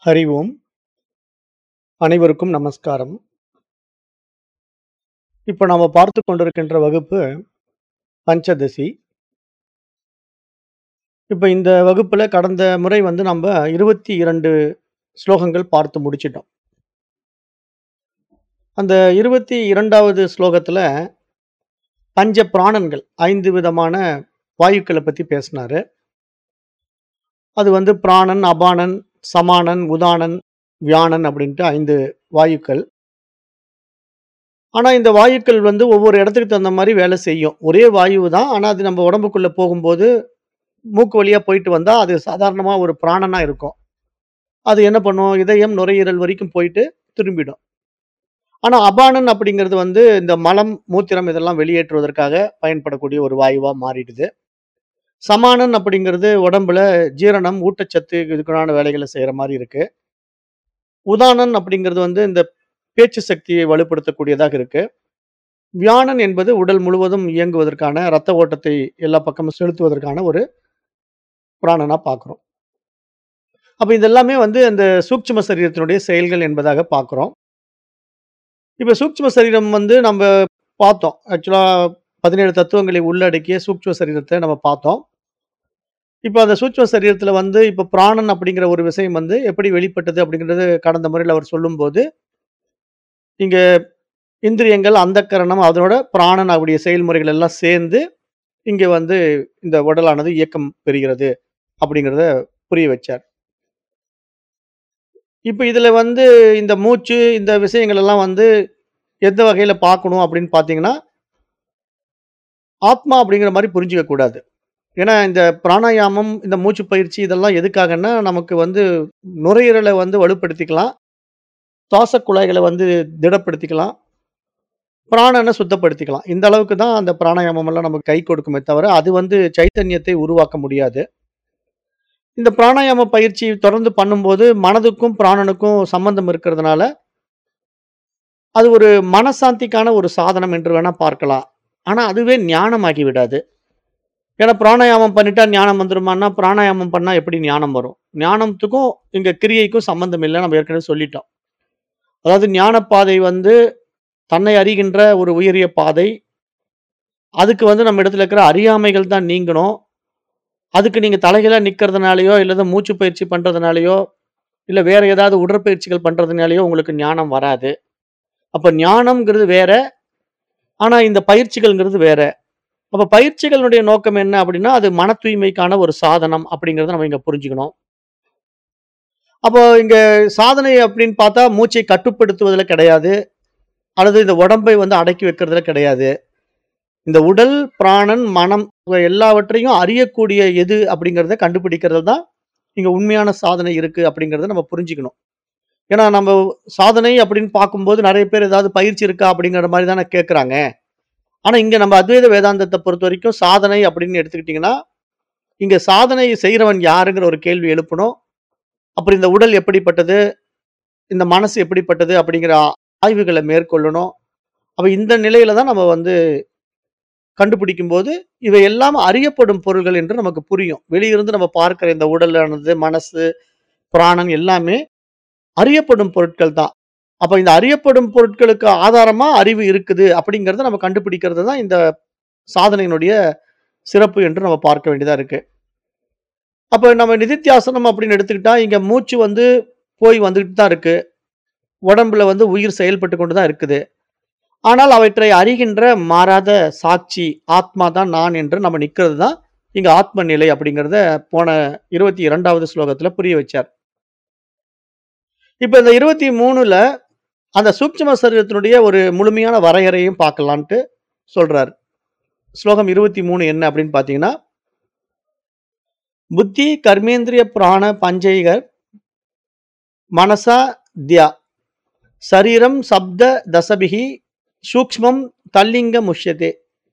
ஹரி ஓம் அனைவருக்கும் நமஸ்காரம் இப்போ நாம பார்த்து கொண்டிருக்கின்ற வகுப்பு பஞ்சதசி இப்போ இந்த வகுப்புல கடந்த முறை வந்து நம்ம இருபத்தி இரண்டு ஸ்லோகங்கள் பார்த்து முடிச்சிட்டோம் அந்த இருபத்தி இரண்டாவது ஸ்லோகத்துல பஞ்ச பிராணன்கள் ஐந்து விதமான வாயுக்களை பத்தி பேசினாரு அது வந்து பிராணன் அபானன் சமானன் உதானன் வியானன் அப்படின்ட்டு ஐந்து வாயுக்கள் ஆனா இந்த வாயுக்கள் வந்து ஒவ்வொரு இடத்துக்கு தகுந்த மாதிரி வேலை செய்யும் ஒரே வாயு தான் ஆனா அது நம்ம உடம்புக்குள்ள போகும்போது மூக்கு வழியா போயிட்டு வந்தா அது சாதாரணமா ஒரு பிராணனா இருக்கும் அது என்ன பண்ணும் இதயம் நுரையீரல் வரைக்கும் போயிட்டு திரும்பிடும் ஆனா அபானன் அப்படிங்கிறது வந்து இந்த மலம் மூத்திரம் இதெல்லாம் வெளியேற்றுவதற்காக பயன்படக்கூடிய ஒரு வாயுவா மாறிடுது சமானன் அப்படிங்கிறது உடம்புல ஜீரணம் ஊட்டச்சத்து இதுக்கான வேலைகளை செய்யற மாதிரி இருக்கு உதானன் அப்படிங்கிறது வந்து இந்த பேச்சு சக்தியை வலுப்படுத்தக்கூடியதாக இருக்கு வியானன் என்பது உடல் முழுவதும் இயங்குவதற்கான இரத்த ஓட்டத்தை எல்லா பக்கமும் செலுத்துவதற்கான ஒரு பிராணனா பார்க்கிறோம் அப்ப இதெல்லாமே வந்து அந்த சூட்சும சரீரத்தினுடைய செயல்கள் என்பதாக பார்க்கிறோம் இப்ப சூட்சும சரீரம் வந்து நம்ம பார்த்தோம் ஆக்சுவலா பதினேழு தத்துவங்களை உள்ளடக்கிய சூட்சும சரீரத்தை நம்ம பார்த்தோம் இப்போ அந்த சூட்சும சரீரத்துல வந்து இப்போ பிராணன் அப்படிங்கிற ஒரு விஷயம் வந்து எப்படி வெளிப்பட்டது அப்படிங்கிறது கடந்த முறையில் அவர் சொல்லும்போது இங்க இந்திரியங்கள் அந்தக்கரணம் அதனோட பிராணன் அவருடைய செயல்முறைகள் எல்லாம் சேர்ந்து இங்க வந்து இந்த உடலானது இயக்கம் பெறுகிறது அப்படிங்கிறத புரிய வச்சார் இப்போ இதுல வந்து இந்த மூச்சு இந்த விஷயங்கள் எல்லாம் வந்து எந்த வகையில பார்க்கணும் அப்படின்னு பார்த்தீங்கன்னா ஆத்மா அப்படிங்கிற மாதிரி புரிஞ்சுக்க கூடாது ஏன்னா இந்த பிராணாயாமம் இந்த மூச்சு பயிற்சி இதெல்லாம் எதுக்காகன்னா நமக்கு வந்து நுரையீரலை வந்து வலுப்படுத்திக்கலாம் சுவாச குழாய்களை வந்து திடப்படுத்திக்கலாம் பிராணனை சுத்தப்படுத்திக்கலாம் இந்த அளவுக்கு தான் அந்த பிராணாயாமம் எல்லாம் நமக்கு கை கொடுக்குமே தவிர அது வந்து சைத்தன்யத்தை உருவாக்க முடியாது இந்த பிராணாயாம பயிற்சி தொடர்ந்து பண்ணும்போது மனதுக்கும் பிராணனுக்கும் சம்பந்தம் இருக்கிறதுனால அது ஒரு மனசாந்திக்கான ஒரு சாதனம் என்று வேணா பார்க்கலாம் ஆனா அதுவே ஞானமாகி விடாது ஏன்னா பிராணாயாமம் பண்ணிட்டா ஞானம் வந்துருமான்னா பிராணாயாமம் பண்ணா எப்படி ஞானம் வரும் ஞானத்துக்கும் இங்க கிரியைக்கும் சம்பந்தம் இல்லை நம்ம ஏற்கனவே சொல்லிட்டோம் அதாவது ஞான பாதை வந்து தன்னை அறிகின்ற ஒரு உயரிய பாதை அதுக்கு வந்து நம்ம இடத்துல இருக்கிற அறியாமைகள் தான் நீங்கணும் அதுக்கு நீங்க தலைகீழா நிக்கிறதுனாலயோ இல்லது மூச்சு பயிற்சி பண்றதுனாலயோ இல்ல வேற ஏதாவது உடற்பயிற்சிகள் பண்றதுனாலயோ உங்களுக்கு ஞானம் வராது அப்ப ஞானம்ங்கிறது வேற ஆனா இந்த பயிற்சிகள்ங்கிறது வேற அப்ப பயிற்சிகளுடைய நோக்கம் என்ன அப்படின்னா அது மன தூய்மைக்கான ஒரு சாதனம் அப்படிங்கறத நம்ம இங்க புரிஞ்சுக்கணும் அப்போ இங்க சாதனை அப்படின்னு பார்த்தா மூச்சை கட்டுப்படுத்துவதில் கிடையாது அல்லது இந்த உடம்பை வந்து அடக்கி வைக்கிறதுல கிடையாது இந்த உடல் பிராணன் மனம் இவ எல்லாவற்றையும் அறியக்கூடிய எது அப்படிங்கிறத கண்டுபிடிக்கிறது தான் இங்க உண்மையான சாதனை இருக்கு அப்படிங்கறத நம்ம புரிஞ்சுக்கணும் ஏன்னா நம்ம சாதனை அப்படின்னு பார்க்கும்போது நிறைய பேர் ஏதாவது பயிற்சி இருக்கா அப்படிங்கிற மாதிரி தானே கேட்குறாங்க ஆனா இங்க நம்ம அத்வைத வேதாந்தத்தை பொறுத்த வரைக்கும் சாதனை அப்படின்னு எடுத்துக்கிட்டிங்கன்னா இங்க சாதனை செய்கிறவன் யாருங்கிற ஒரு கேள்வி எழுப்பணும் அப்புறம் இந்த உடல் எப்படிப்பட்டது இந்த மனசு எப்படிப்பட்டது அப்படிங்கிற ஆ- ஆய்வுகளை மேற்கொள்ளணும் அப்ப இந்த நிலையில தான் நம்ம வந்து கண்டுபிடிக்கும் போது இவை எல்லாம் அறியப்படும் பொருள்கள் என்று நமக்கு புரியும் வெளியிருந்து நம்ம பார்க்கிற இந்த உடலானது மனசு பிராணன் எல்லாமே அறியப்படும் பொருட்கள் தான் அப்ப இந்த அறியப்படும் பொருட்களுக்கு ஆதாரமா அறிவு இருக்குது அப்படிங்கறத நம்ம கண்டுபிடிக்கிறது தான் இந்த சாதனையினுடைய சிறப்பு என்று நம்ம பார்க்க வேண்டியதா இருக்கு அப்ப நம்ம நிதித்தியாசனம் அப்படின்னு எடுத்துக்கிட்டா இங்க மூச்சு வந்து போய் வந்துகிட்டு தான் இருக்கு உடம்புல வந்து உயிர் செயல்பட்டு கொண்டு தான் இருக்குது ஆனால் அவற்றை அறிகின்ற மாறாத சாட்சி ஆத்மா தான் நான் என்று நம்ம நிக்கிறது தான் இங்க ஆத்ம நிலை அப்படிங்கறத போன இருபத்தி இரண்டாவது ஸ்லோகத்துல புரிய வச்சார் இப்ப இந்த இருபத்தி மூணுல அந்த சூட்சும சரீரத்தினுடைய ஒரு முழுமையான வரையறையும் பார்க்கலான்ட்டு சொல்றார் ஸ்லோகம் இருபத்தி மூணு என்ன அப்படின்னு பாத்தீங்கன்னா புத்தி கர்மேந்திரிய பிராண பஞ்சைகர் மனசா தியா சரீரம் சப்த தசபிகி சூக்ஷ்மம் தல்லிங்க முஷ்யதே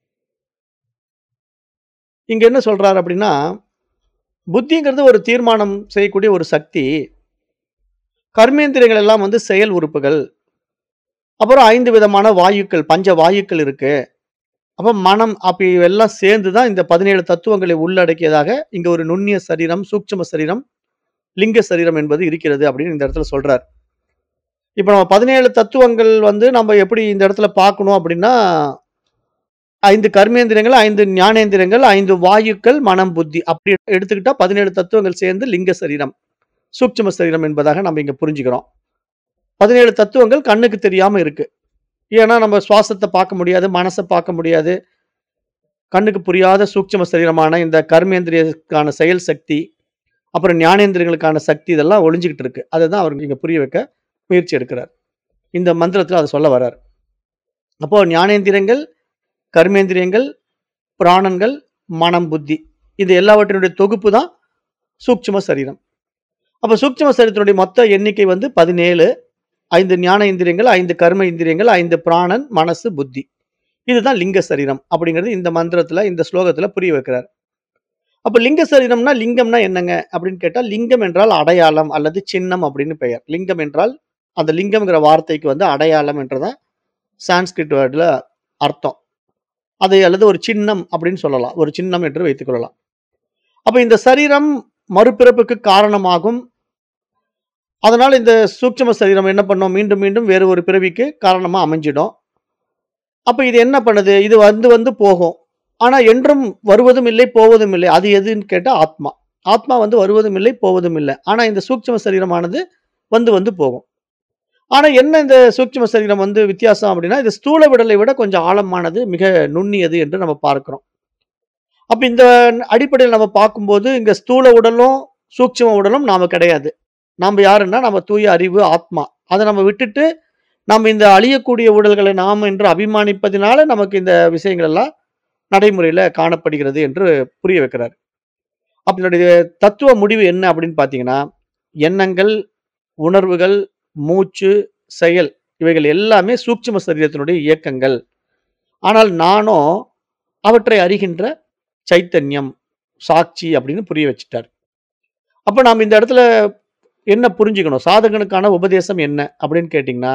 இங்க என்ன சொல்றாரு அப்படின்னா புத்திங்கிறது ஒரு தீர்மானம் செய்யக்கூடிய ஒரு சக்தி கர்மேந்திரியங்கள் எல்லாம் வந்து செயல் உறுப்புகள் அப்புறம் ஐந்து விதமான வாயுக்கள் பஞ்ச வாயுக்கள் இருக்கு அப்ப மனம் அப்படி எல்லாம் சேர்ந்து தான் இந்த பதினேழு தத்துவங்களை உள்ளடக்கியதாக இங்க ஒரு நுண்ணிய சரீரம் சூட்சும சரீரம் லிங்க சரீரம் என்பது இருக்கிறது அப்படின்னு இந்த இடத்துல சொல்றார். இப்ப நம்ம 17 தத்துவங்கள் வந்து நம்ம எப்படி இந்த இடத்துல பார்க்கணும் அப்படின்னா 5 கர்மேந்திரியங்கள், 5 ஞானேந்திரியங்கள், 5 வாயுக்கள், மனம், புத்தி அப்படி எடுத்துக்கிட்டா 17 தத்துவங்கள் சேர்ந்து லிங்க சரீரம். சூட்சும சரீரம் என்பதாக நம்ம இங்க புரிஞ்சுக்கிறோம். 17 தத்துவங்கள் கண்ணுக்கு தெரியாம இருக்கு. ஏன்னா நம்ம சுவாசத்த பார்க்க முடியாது, மனச பார்க்க முடியாது. கண்ணுக்கு புரியாத சூட்சும சரீரமான இந்த கர்மேந்திரியத்துக்கான செயல் சக்தி, அப்புறம் ஞானேந்திரியங்களுக்கான சக்தி இதெல்லாம் ஒளிஞ்சுகிட்டு இருக்கு. அததான் அவர் இங்க புரிய வைக்க முயற்சி எடுக்கிறார். இந்த மந்திரத்துல அத சொல்ல வர்றார். அப்போ ஞானேந்திரியங்கள், கர்மேந்திரியங்கள், பிராணன்கள், மனம், புத்தி இது எல்லாவற்றினுடைய தொகுப்பு தான் சூட்சும சரீரம். அப்ப சூட்சும சரீரத்தினுடைய மொத்த எண்ணிக்கை வந்து 17 5 ஞான இந்திரியங்கள், 5 கர்ம இந்திரியங்கள், 5 பிராணன், மனசு, புத்தி. இதுதான் லிங்க சரீரம் அப்படிங்கிறது இந்த மந்திரத்துல, இந்த ஸ்லோகத்துல புரிய வைக்கிறார். அப்ப லிங்க சரீரம்னா லிங்கம்னா என்னங்க அப்படின்னு கேட்டா, லிங்கம் என்றால் அடையாளம் அல்லது சின்னம் அப்படின்னு பெயர். லிங்கம் என்றால் அந்த லிங்கம்ங்கிற வார்த்தைக்கு வந்து அடையாளம் என்றுதான் சான்ஸ்கிரிட் வேர்ட்ல அர்த்தம். அதை அல்லது ஒரு சின்னம் அப்படின்னு சொல்லலாம். ஒரு சின்னம் என்று வைத்துக் கொள்ளலாம். அப்ப இந்த சரீரம் மறுபிறப்புக்கு காரணமாகும். அதனால இந்த சூட்சும சரீரம் என்ன பண்ணும்? மீண்டும் மீண்டும் வேறு ஒரு பிறவிக்கு காரணமா அமைஞ்சிடும். அப்ப இது என்ன பண்ணுது? இது வந்து வந்து போகும். ஆனா என்றும் வருவதும் இல்லை, போவதும் இல்லை. அது எதுன்னு கேட்டா ஆத்மா. ஆத்மா வந்து வருவதும் இல்லை, போவதும் இல்ல. ஆனா இந்த சூட்சும சரீரமானது வந்து வந்து போகும். ஆனா என்ன இந்த சூட்சும சரீரம் வந்து வித்தியாசம் அப்படின்னா, இது ஸ்தூல உடலை விட கொஞ்சம் ஆழமானது, மிக நுண்ணியது என்று நம்ம பார்க்கிறோம். அப்ப இந்த அடிப்படையில நம்ம பார்க்கும்போது, இங்க ஸ்தூல உடலும், சூட்சும உடலும் நாம கிடையாது. நாம யாருன்னா, நம்ம தூய அறிவு, ஆத்மா. அத நம்ம விட்டுட்டு, நம்ம இந்த அழியக்கூடிய உடல்களை நாம் என்று அபிமானிப்பதினால நமக்கு இந்த விஷயங்கள் எல்லாம் நடைமுறையில காணப்படுகிறது என்று புரிய வைக்கிறார். அப்ப இதனுடைய தத்துவ முடிவு என்ன அப்படின்னு பார்த்தீங்கன்னா, எண்ணங்கள், உணர்வுகள், மூச்சு, செயல் இவைகள் எல்லாமே சூட்சும சரீரத்தினுடைய இயக்கங்கள். ஆனால் நானோ அவற்றை அறிகின்ற சைத்தன்யம், சாட்சி அப்படின்னு புரிய வச்சுட்டார். அப்ப நாம இந்த இடத்துல என்ன புரிஞ்சுக்கணும்? சாதகனுக்கான உபதேசம் என்ன அப்படின்னு கேட்டீங்கன்னா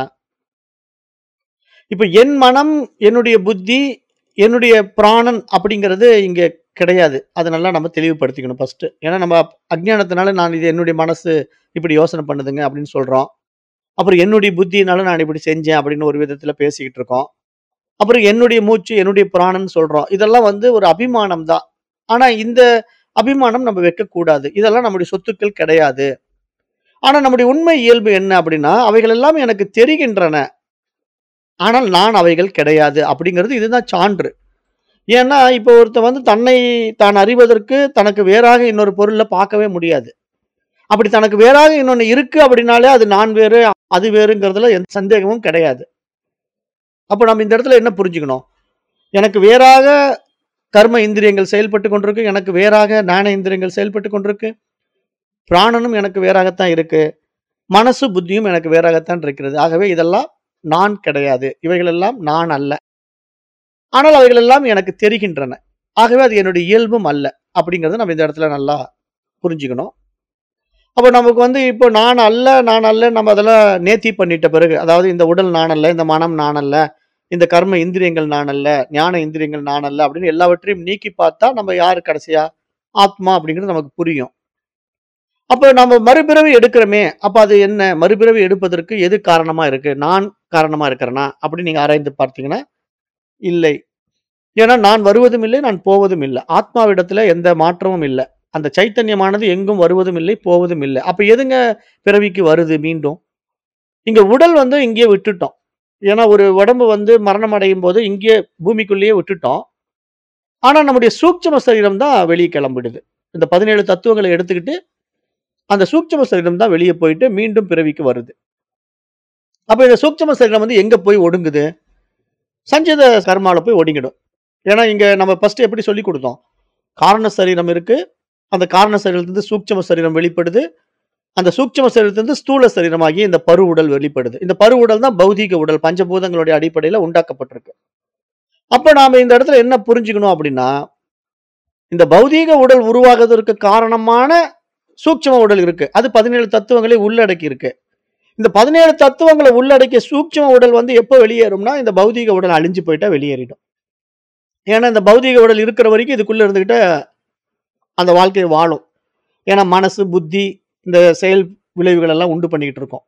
இப்ப என் மனம், என்னுடைய புத்தி, என்னுடைய பிராணன் அப்படிங்கிறது இங்க கிடையாது. அத நல்லா நம்ம தெளிவுபடுத்திக்கணும் ஃபர்ஸ்ட்டு. ஏன்னா நம்ம அஞ்ஞானத்தினால நான் இது என்னுடைய மனசு இப்படி யோசனை பண்ணுதுங்க அப்படின்னு சொல்றோம். அப்புறம் என்னுடைய புத்தியினால நான் இப்படி செஞ்சேன் அப்படின்னு ஒரு விதத்துல பேசிக்கிட்டு இருக்கோம். அப்புறம் என்னுடைய மூச்சு, என்னுடைய பிராணன் சொல்றோம். இதெல்லாம் வந்து ஒரு அபிமானம் தான். ஆனா இந்த அபிமானம் நம்ம வைக்கக்கூடாது. இதெல்லாம் நம்முடைய சொத்துக்கள் கிடையாது. ஆனா நம்முடைய உண்மை இயல்பு என்ன அப்படின்னா, அவைகள் எல்லாம் எனக்கு தெரிகின்றன. ஆனால் நான் அவைகள் கிடையாது அப்படிங்கிறது இதுதான் சான்று. ஏன்னா, இப்போ ஒருத்தன் வந்து தன்னை தான் அறிவதற்கு தனக்கு வேறாக இன்னொரு பொருள பார்க்கவே முடியாது. அப்படி தனக்கு வேறாக இன்னொன்னு இருக்கு அப்படின்னாலே அது நான் வேறு, அது வேறுங்கிறதுல எந்த சந்தேகமும் கிடையாது. அப்ப நம்ம இந்த இடத்துல என்ன புரிஞ்சுக்கணும்? எனக்கு வேறாக கர்ம இந்திரியங்கள் செயல்பட்டுக் கொண்டிருக்கு. எனக்கு வேறாக ஞான இந்திரியங்கள் செயல்பட்டுக் கொண்டிருக்கு. பிராணனும் எனக்கு வேறாகத்தான் இருக்கு. மனசு, புத்தியும் எனக்கு வேறாகத்தான் இருக்கிறது. ஆகவே இதெல்லாம் நான் கிடையாது. இவைகளெல்லாம் நான் அல்ல. ஆனால் அவைகள் எல்லாம் எனக்கு தெரிகின்றன. ஆகவே அது என்னுடைய இயல்பும் அல்ல. அப்படிங்கிறத நம்ம இந்த இடத்துல நல்லா புரிஞ்சுக்கணும். அப்ப நமக்கு வந்து இப்போ நான் அல்ல, நான் அல்ல நம்ம அதெல்லாம் நேர்த்தி பண்ணிட்ட பிறகு, அதாவது இந்த உடல் நான் அல்ல, இந்த மனம் நான் அல்ல, இந்த கர்ம இந்திரியங்கள் நான் அல்ல, ஞான இந்திரியங்கள் நான் அல்ல அப்படின்னு எல்லாவற்றையும் நீக்கி பார்த்தா நம்ம யாரு கடைசியா? ஆத்மா அப்படிங்கிறது நமக்கு புரியும். அப்ப நம்ம மறுபிறவி எடுக்கிறோமே, அப்ப அது என்ன? மறுபிறவி எடுப்பதற்கு எது காரணமா இருக்கு? நான் காரணமா இருக்கிறேனா? அப்படின்னு நீங்க ஆராய்ந்து பார்த்தீங்கன்னா, இல்லை. ஏன்னா நான் வருவதும் இல்லை, நான் போவதும் இல்ல. ஆத்மாவிடத்துல எந்த மாற்றமும் இல்ல. அந்த சைத்தன்யமானது எங்கும் வருவதும் இல்லை, போவதும் இல்ல. அப்ப எதுங்க பிறவிக்கு வருது மீண்டும்? இங்க உடல் வந்து இங்கேயே விட்டுட்டோம். ஏன்னா ஒரு உடம்பு வந்து மரணம் அடையும்போது இங்கேயே பூமிக்குள்ளேயே விட்டுட்டோம். ஆனா நம்முடைய சூட்சும சரீரம் தான் வெளிய கிளம்பிடுது. இந்த 17 தத்துவங்கள எடுத்துக்கிட்டு, அந்த சூட்சும சரீரம் தான் வெளிய போயிட்டு மீண்டும் பிறவிக்கு வருது. அப்ப இந்த சூட்சும சரீரம் வந்து எங்க போய் ஒடுங்குது? சஞ்சித கர்மால போய் ஒடுங்கிடும். ஏன்னா இங்க நம்ம ஃபர்ஸ்ட் எப்படி சொல்லிக் குடுத்தோம்? காரண சரீரம் இருக்கு. அந்த காரண சரீரத்திலிருந்து சூட்சும சரீரம் வெளிப்படுது. அந்த சூட்சும சரீரத்திலிருந்து ஸ்தூல சரீரமாகிய இந்த பருவுடல் வெளிப்படுது. இந்த பருவுடல் தான் பௌதீக உடல். பஞ்சபூதங்களுடைய அடிப்படையில உண்டாக்கப்பட்டிருக்கு. அப்ப நாம இந்த இடத்துல என்ன புரிஞ்சுக்கணும் அப்படின்னா, இந்த பௌதீக உடல் உருவாகுவதற்கு காரணமான சூட்சும உடல் இருக்கு. அது 17 தத்துவங்களை உள்ளடக்கி இருக்கு. இந்த 17 தத்துவங்கள உள்ளடக்கிய சூட்சும உடல் வந்து எப்ப வெளியேறும்னா, இந்த பௌதீக உடல் அழிஞ்சு போயிட்டா வெளியேறிடும். ஏன்னா இந்த பௌதீக உடல் இருக்கிற வரைக்கும் இதுக்குள்ள இருந்துகிட்டு அந்த வாழ்க்கைய வாழும். ஏன்னா மனசு, புத்தி, இந்த செயல் விளைவுகள் எல்லாம் உண்டு பண்ணிக்கிட்டு இருக்கோம்.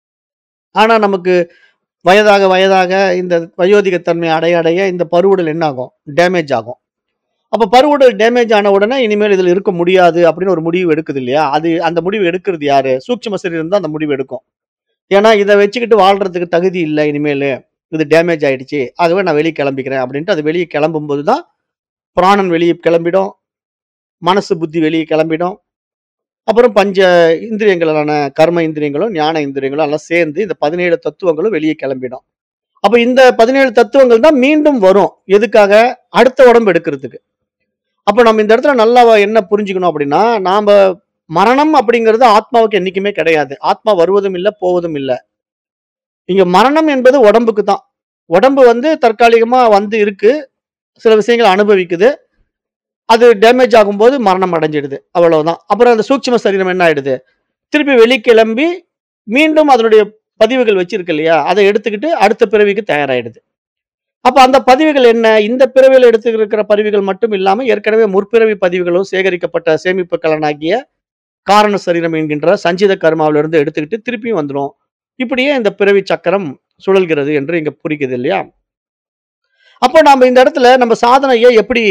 ஆனா நமக்கு வயதாக வயதாக இந்த வயோதிக தன்மை அடைய அடைய இந்த பருவுடல் என்ன ஆகும்? டேமேஜ் ஆகும். அப்ப பருவுடல் டேமேஜ் ஆன உடனே இனிமேல் இதுல இருக்க முடியாது அப்படின்னு ஒரு முடிவு எடுக்குது இல்லையா? அது அந்த முடிவு எடுக்கிறது யாரு? சூட்சும சரீரம் தான் அந்த முடிவு எடுக்கும். ஏன்னா இத வச்சுக்கிட்டு வாழ்றதுக்கு தகுதி இல்ல இனிமேலு. இது டேமேஜ் ஆயிடுச்சு. ஆகவே நான் வெளிய கிளம்பிக்கிறேன் அப்படின்ட்டு அது வெளிய கிளம்பும்போது தான் பிராணன் வெளிய கிளம்பிடும். மனசு, புத்தி வெளிய கிளம்பிடும். அப்புறம் பஞ்ச இந்திரியங்களான கர்ம இந்திரியங்களும், ஞான இந்திரியங்களும் எல்லாம் சேர்ந்து இந்த 17 தத்துவங்களும் வெளிய கிளம்பிடும். அப்ப இந்த 17 தத்துவங்கள் தான் மீண்டும் வரும். எதுக்காக? அடுத்த உடம்பு எடுக்கிறதுக்கு. அப்ப நம்ம இந்த இடத்துல நல்லா என்ன புரிஞ்சுக்கணும் அப்படின்னா, நாம மரணம் அப்படிங்கிறது ஆத்மாவுக்கு என்னைக்குமே கிடையாது. ஆத்மா வருவதும் இல்ல, போவதும் இல்ல. இங்க மரணம் என்பது உடம்புக்கு தான். உடம்பு வந்து தற்காலிகமா வந்து இருக்கு. சில விஷயங்கள அனுபவிக்குது. அது டேமேஜ் ஆகும்போது மரணம் அடைஞ்சிடுது. அவ்வளவுதான். அப்புறம் அந்த சூட்சும சரீரம் என்ன ஆயிடுது? திருப்பி வெளி கிளம்பி மீண்டும் அதனுடைய பதிவுகள் வச்சிருக்கு இல்லையா? அத எடுத்துக்கிட்டு அடுத்த பிறவிக்கு தயாராயிடுது. அப்ப அந்த பதிவுகள் என்ன? இந்த பிறவியில எடுத்துக்கிற பதிவுகள் மட்டும் இல்லாம ஏற்கனவே முற்பிறவி பதிவுகளும் சேகரிக்கப்பட்ட சேமிப்பு கலனாகிய காரண சரீரம் என்கின்ற சஞ்சித கர்மாவிலிருந்து எடுத்துக்கிட்டு திருப்பியும் வந்துரும். இப்படியே இந்த பிறவி சக்கரம் சுழல்கிறது என்று இங்க புரிக்குது இல்லையா? அப்ப நாம இந்த இடத்துல நம்ம சாதனைய எப்படி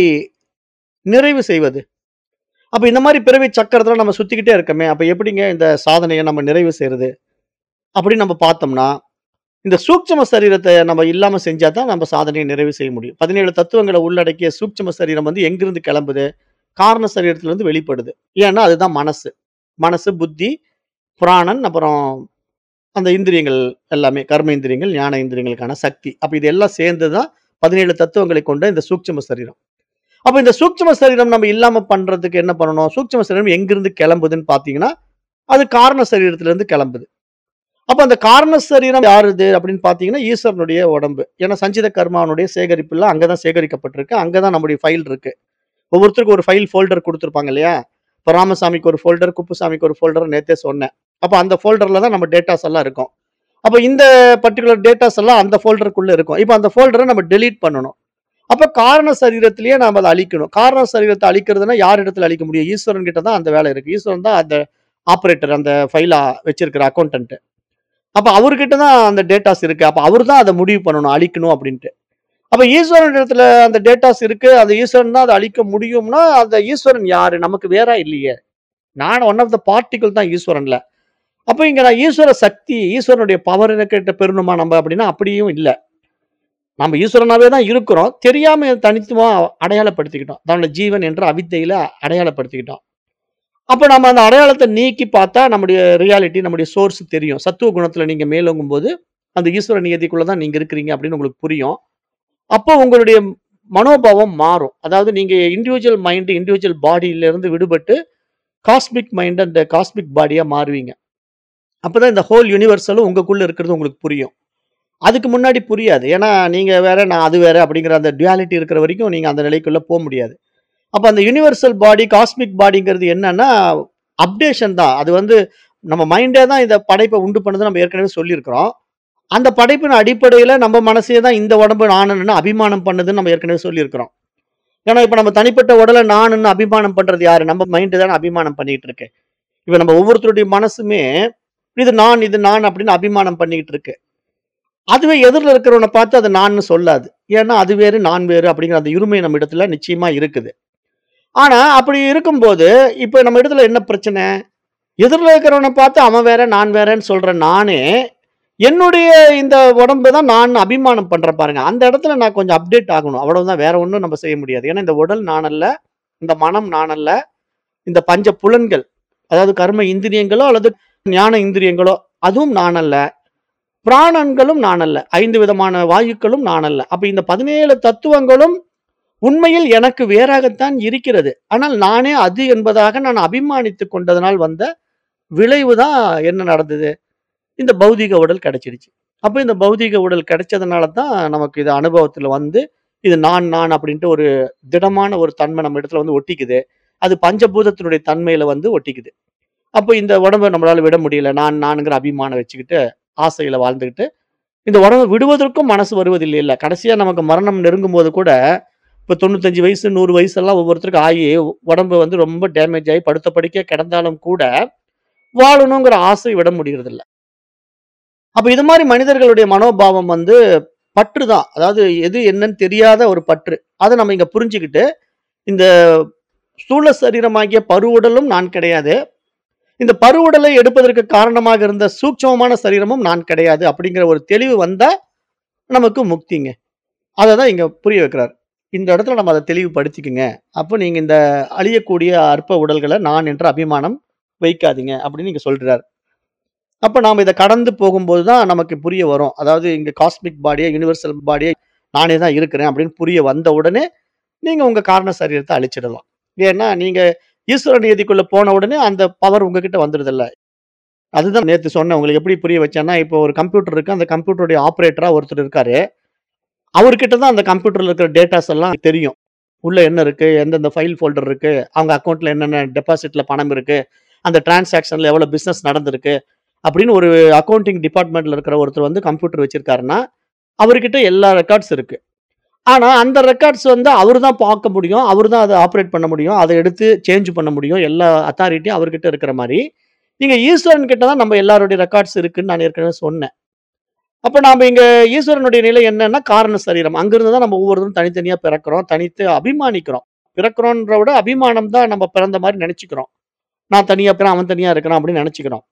நிறைவு செய்வது? அப்ப இந்த மாரி பிறவி சக்கரத்துல நம்ம சுத்திக்கிட்டே இருக்கோமே, அப்ப எப்படிங்க இந்த சாதனைய நம்ம நிறைவு செய்றது? அப்படின்னு நம்ம பார்த்தோம்னா, இந்த சூட்சும சரீரத்த நம்ம இல்லாம செஞ்சா தான் நம்ம சாதனைய நிறைவு செய்ய முடியும். 17 தத்துவங்கள உள்ளடக்கிய சூட்சும சரீரம் வந்து எங்கிருந்து கிளம்புது? காரண சரீரத்திலிருந்து வெளிப்படுது. ஏன்னா அதுதான் மனசு. மனசு, புத்தி, பிராணன் அப்புறம் அந்த இந்திரியங்கள் எல்லாமே கர்ம இந்திரியங்கள், ஞான இந்திரியங்களுக்கான சக்தி. அப்ப இது எல்லாம் சேர்ந்து தான் 17 தத்துவங்களை கொண்ட இந்த சூட்சும சரீரம். அப்ப இந்த சூட்சும சரீரம் நம்ம இல்லாம பண்றதுக்கு என்ன பண்ணணும்? சூட்சும சரீரம் எங்கிருந்து கிளம்புதுன்னு பார்த்தீங்கன்னா, அது காரண சரீரத்திலிருந்து கிளம்புது. அப்ப அந்த காரண சரீரம் யாருது அப்படின்னு பார்த்தீங்கன்னா, ஈஸ்வரனுடைய உடம்பு. ஏன்னா சஞ்சித கர்மாவினுடைய சேகரிப்புலாம் அங்க தான் சேகரிக்கப்பட்டிருக்கு. அங்க தான் நம்முடைய ஃபைல் இருக்கு. ஒவ்வொருத்தருக்கும் ஒரு ஃபைல் ஃபோல்டர் குடுத்திருப்பாங்க இல்லையா? இப்ப ராமசாமிக்கு ஒரு ஃபோல்டர், குப்புசாமிக்கு ஒரு ஃபோல்டர் நேத்தே சொன்னேன். அப்ப அந்த ஃபோல்டர்ல தான் நம்ம டேட்டாஸ் எல்லாம் இருக்கும். அப்ப இந்த பர்ட்டிகுலர் டேட்டாஸ் எல்லாம் அந்த ஃபோல்டருக்குள்ள இருக்கும். இப்ப அந்த ஃபோல்டர நம்ம டெலீட் பண்ணணும். அப்ப காரண சரீரத்திலேயே நாம அத அழிக்கணும். காரண சரீரத்த அழிக்கிறதுன்னா யார் இடத்துல அழிக்க முடியும்? ஈஸ்வரன் கிட்ட தான் அந்த வேலை இருக்கு. ஈஸ்வரன் தான் அந்த ஆப்பரேட்டர் அந்த ஃபைல வச்சிருக்கிற அக்கவுண்டன்ட். அப்ப அவர்கிட்ட தான் அந்த டேட்டாஸ் இருக்கு. அப்ப அவரு தான் அத முடிவு பண்ணணும். அழிக்கணும் அப்படின்ட்டு. அப்ப ஈஸ்வரன் இடத்துல அந்த டேட்டாஸ் இருக்கு. அந்த ஈஸ்வரன் தான் அத அழிக்க முடியும்னா, அந்த ஈஸ்வரன் யாரு? நமக்கு வேறா இல்லையே. நான் ஒன் ஆஃப் த பார்ட்டிகிள் தான் ஈஸ்வரன்ல. அப்ப இங்க நான் ஈஸ்வர சக்தி, ஈஸ்வரனுடைய பவர் கிட்ட பெறணுமா நம்ம அப்படின்னா அப்படியும் இல்ல. நம்ம ஈஸ்வரனாவே தான் இருக்கிறோம். தெரியாம தனித்துவமா அடையாளப்படுத்திக்கிட்டோம். தன்னோட ஜீவன் என்ற அவித்தையில அடையாளப்படுத்திக்கிட்டோம். அப்ப நம்ம அந்த அடையாளத்த நீக்கி பார்த்தா நம்முடைய ரியாலிட்டி, நம்முடைய சோர்ஸ் தெரியும். சத்துவ குணத்துல நீங்க மேலோங்கும்போது, அந்த ஈஸ்வர நியதிக்குள்ள தான் நீங்க இருக்கிறீங்க அப்படின்னு உங்களுக்கு புரியும். அப்போ உங்களுடைய மனோபாவம் மாறும். அதாவது நீங்க இண்டிவிஜுவல் மைண்ட், இண்டிவிஜுவல் பாடியில இருந்து விடுபட்டு, காஸ்மிக் மைண்ட் அண்ட் காஸ்மிக் பாடியா மாறுவீங்க. அப்பதான் இந்த ஹோல் யுனிவர்சலும் உங்களுக்குள்ள இருக்கிறது உங்களுக்கு புரியும். அதுக்கு முன்னாடி புரியாது. ஏன்னா நீங்க வேற, நான் அது வேற அப்படிங்கிற அந்த டுயாலிட்டி இருக்கிற வரைக்கும் நீங்க அந்த நிலைக்குள்ள போ முடியாது. அப்ப அந்த யுனிவர்சல் பாடி, காஸ்மிக் பாடிங்கிறது என்னன்னா, அப்டேஷன் தான். அது வந்து நம்ம மைண்டே தான் இந்த படைப்ப உண்டு பண்ணுதுன்னு நம்ம ஏற்கனவே சொல்லியிருக்கிறோம். அந்த படைப்பின் அடிப்படையில நம்ம மனசே தான் இந்த உடம்பு நானுன்னு அபிமானம் பண்ணுதுன்னு நம்ம ஏற்கனவே சொல்லியிருக்கிறோம். ஏன்னா இப்ப நம்ம தனிப்பட்ட உடல நானுன்னு அபிமானம் பண்றது யாரு? நம்ம மைண்ட் தானே அபிமானம் பண்ணிட்டு இருக்கு. இப்ப நம்ம ஒவ்வொருத்தருடைய மனசுமே, இது நான், இது நான் அப்படின்னு அபிமானம் பண்ணிக்கிட்டு இருக்கு. அதுவே எதிர்ல இருக்கிறவன பார்த்து அது நான்னு சொல்லாது. ஏன்னா அது வேறு, நான் வேறு அப்படிங்கிற அந்த இருமை நம்ம இடத்துல நிச்சயமா இருக்குது. ஆனா அப்படி இருக்கும்போது, இப்ப நம்ம இடத்துல என்ன பிரச்சனை? எதிர்ல இருக்கிறவன பார்த்து அவன் வேற, நான் வேறன்னு சொல்ற நானே, என்னுடைய இந்த உடம்பு தான் நான் அபிமானம் பண்றேன் பாருங்க. அந்த இடத்துல நான் கொஞ்சம் அப்டேட் ஆகணும். அவ்வளவுதான். வேற ஒண்ணும் நம்ம செய்ய முடியாது. ஏன்னா இந்த உடல் நான் அல்ல. இந்த மனம் நான் அல்ல. இந்த பஞ்ச புலன்கள், அதாவது கர்ம இந்திரியங்களோ அல்லது ஞான இந்திரியங்களோ, அதுவும் நான் அல்ல. பிராணன்களும் நான் அல்ல. 5 விதமான வாயுக்களும் நான் அல்ல. அப்ப இந்த 17 தத்துவங்களும் உண்மையில் எனக்கு வேறாகத்தான் இருக்கிறது. ஆனால் நானே அது என்பதாக நான் அபிமானித்துக் கொண்டதனால் வந்த விளைவு தான் என்ன நடந்தது? இந்த பௌதீக உடல் கிடைச்சிடுச்சு. அப்ப இந்த பௌதீக உடல் கிடைச்சதுனால தான் நமக்கு இது அனுபவத்துல வந்து, இது நான், நான் அப்படின்ட்டு ஒரு திடமான ஒரு தன்மை நம்ம இடத்துல வந்து ஒட்டிக்குது. அது பஞ்சபூதத்தினுடைய தன்மையில வந்து ஒட்டிக்குது. அப்ப இந்த உடம்ப நம்மளால விட முடியல. நான், நான்ங்கிற அபிமானம் வச்சுக்கிட்டு, ஆசையில வாழ்ந்துகிட்டு, இந்த உடம்ப விடுவதற்கும் மனசு வருவதில்லைல்ல. கடைசியா நமக்கு மரணம் நெருங்கும்போது கூட, இப்ப 95 வயசு, 100 வயசெல்லாம் ஒவ்வொருத்தருக்கும் ஆகி, உடம்பு வந்து ரொம்ப டேமேஜ் ஆகி படுத்த படுக்கையா கிடந்தாலும் கூட, வாழணுங்கிற ஆசை விட முடியறதில்ல. அப்ப இது மாரி மனிதர்களுடைய மனோபாவம் வந்து பற்று தான். அதாவது எது என்னன்னு தெரியாத ஒரு பற்று. அத நம்ம இங்க புரிஞ்சுகிட்டு, இந்த ஸ்தூல சரீரமாகிய பருவுடலும் நான் கிடையாது. இந்த பருவுடலை எடுப்பதற்கு காரணமாக இருந்த சூட்சமமான சரீரமும் நான் கிடையாது. அப்படிங்கிற ஒரு தெளிவு வந்தா, நமக்கு முக்திங்க. அத தான் இங்க புரிய வைக்கிறார். இந்த இடத்துல நம்ம அத தெளிவுபடுத்திக்கங்க. அப்ப நீங்க இந்த அழியக்கூடிய அற்ப உடல்கள நான் என்ற அபிமானம் வைக்காதீங்க அப்படின்னு இங்க சொல்றார். அப்ப நாம இத கடந்து போகும்போது தான் நமக்கு புரிய வரும். அதாவது இங்க காஸ்மிக் பாடியா, யுனிவர்சல் பாடியா நானே தான் இருக்கிறேன் அப்படின்னு புரிய வந்த உடனே, நீங்க உங்க காரண சரீரத்த அழிச்சிடலாம். ஏன்னா, நீங்க ஈஸ்வர நியதிக்குள்ள போன உடனே அந்த பவர் உங்ககிட்ட வந்துருதுல்ல. அதுதான் நேத்து சொன்னேன். உங்களுக்கு எப்படி புரிய வச்சேன்னா, இப்போ ஒரு கம்ப்யூட்டர் இருக்கு. அந்த கம்ப்யூட்டருடைய ஆப்பரேட்டரா ஒருத்தர் இருக்காரு. அவர்கிட்ட தான் அந்த கம்ப்யூட்டர்ல இருக்கிற டேட்டாஸ் எல்லாம் தெரியும். உள்ள என்ன இருக்கு? எந்தெந்த ஃபைல் ஃபோல்டர் இருக்கு? அவங்க அக்கவுண்ட்ல என்னென்ன டெபாசிட்ல பணம் இருக்கு? அந்த டிரான்சாக்ஷன்ல எவ்வளவு பிசினஸ் நடந்திருக்கு? அப்படின்னு ஒரு அக்கவுண்டிங் டிபார்ட்மென்ட்ல இருக்கிற ஒருத்தர் வந்து கம்ப்யூட்டர் வச்சிருக்காருன்னா, அவர்கிட்ட எல்லா ரெக்கார்ட்ஸ் இருக்கு. ஆனா, அந்த ரெக்கார்ட்ஸ் வந்து அவரு தான் பார்க்க முடியும். அவரு தான் அத ஆப்பரேட் பண்ண முடியும். அத எடுத்து சேஞ்ச் பண்ண முடியும். எல்லா அத்தாரிட்டியும் அவர்கிட்ட இருக்கிற மாரி, இங்க ஈஸ்வரன் கிட்ட தான் நம்ம எல்லாருடைய ரெக்கார்ட்ஸ் இருக்குன்னு நான் ஏற்கனவே சொன்னேன். அப்ப நாம இங்க ஈஸ்வரனுடைய நிலை என்னன்னா, காரண சரீரம். அங்கிருந்து தான் நம்ம ஒவ்வொருத்தரும் தனித்தனியா பிறக்கிறோம். தனித்து அபிமானிக்கிறோம். பிறக்கிறோம்ன்ற விட அபிமானம் தான் நம்ம பிறந்த மாரி நெனச்சுக்கிறோம். நான் தனியா இருக்கிறேன், அவன் தனியா இருக்கிறான் அப்படின்னு நெனச்சுக்கிறோம்.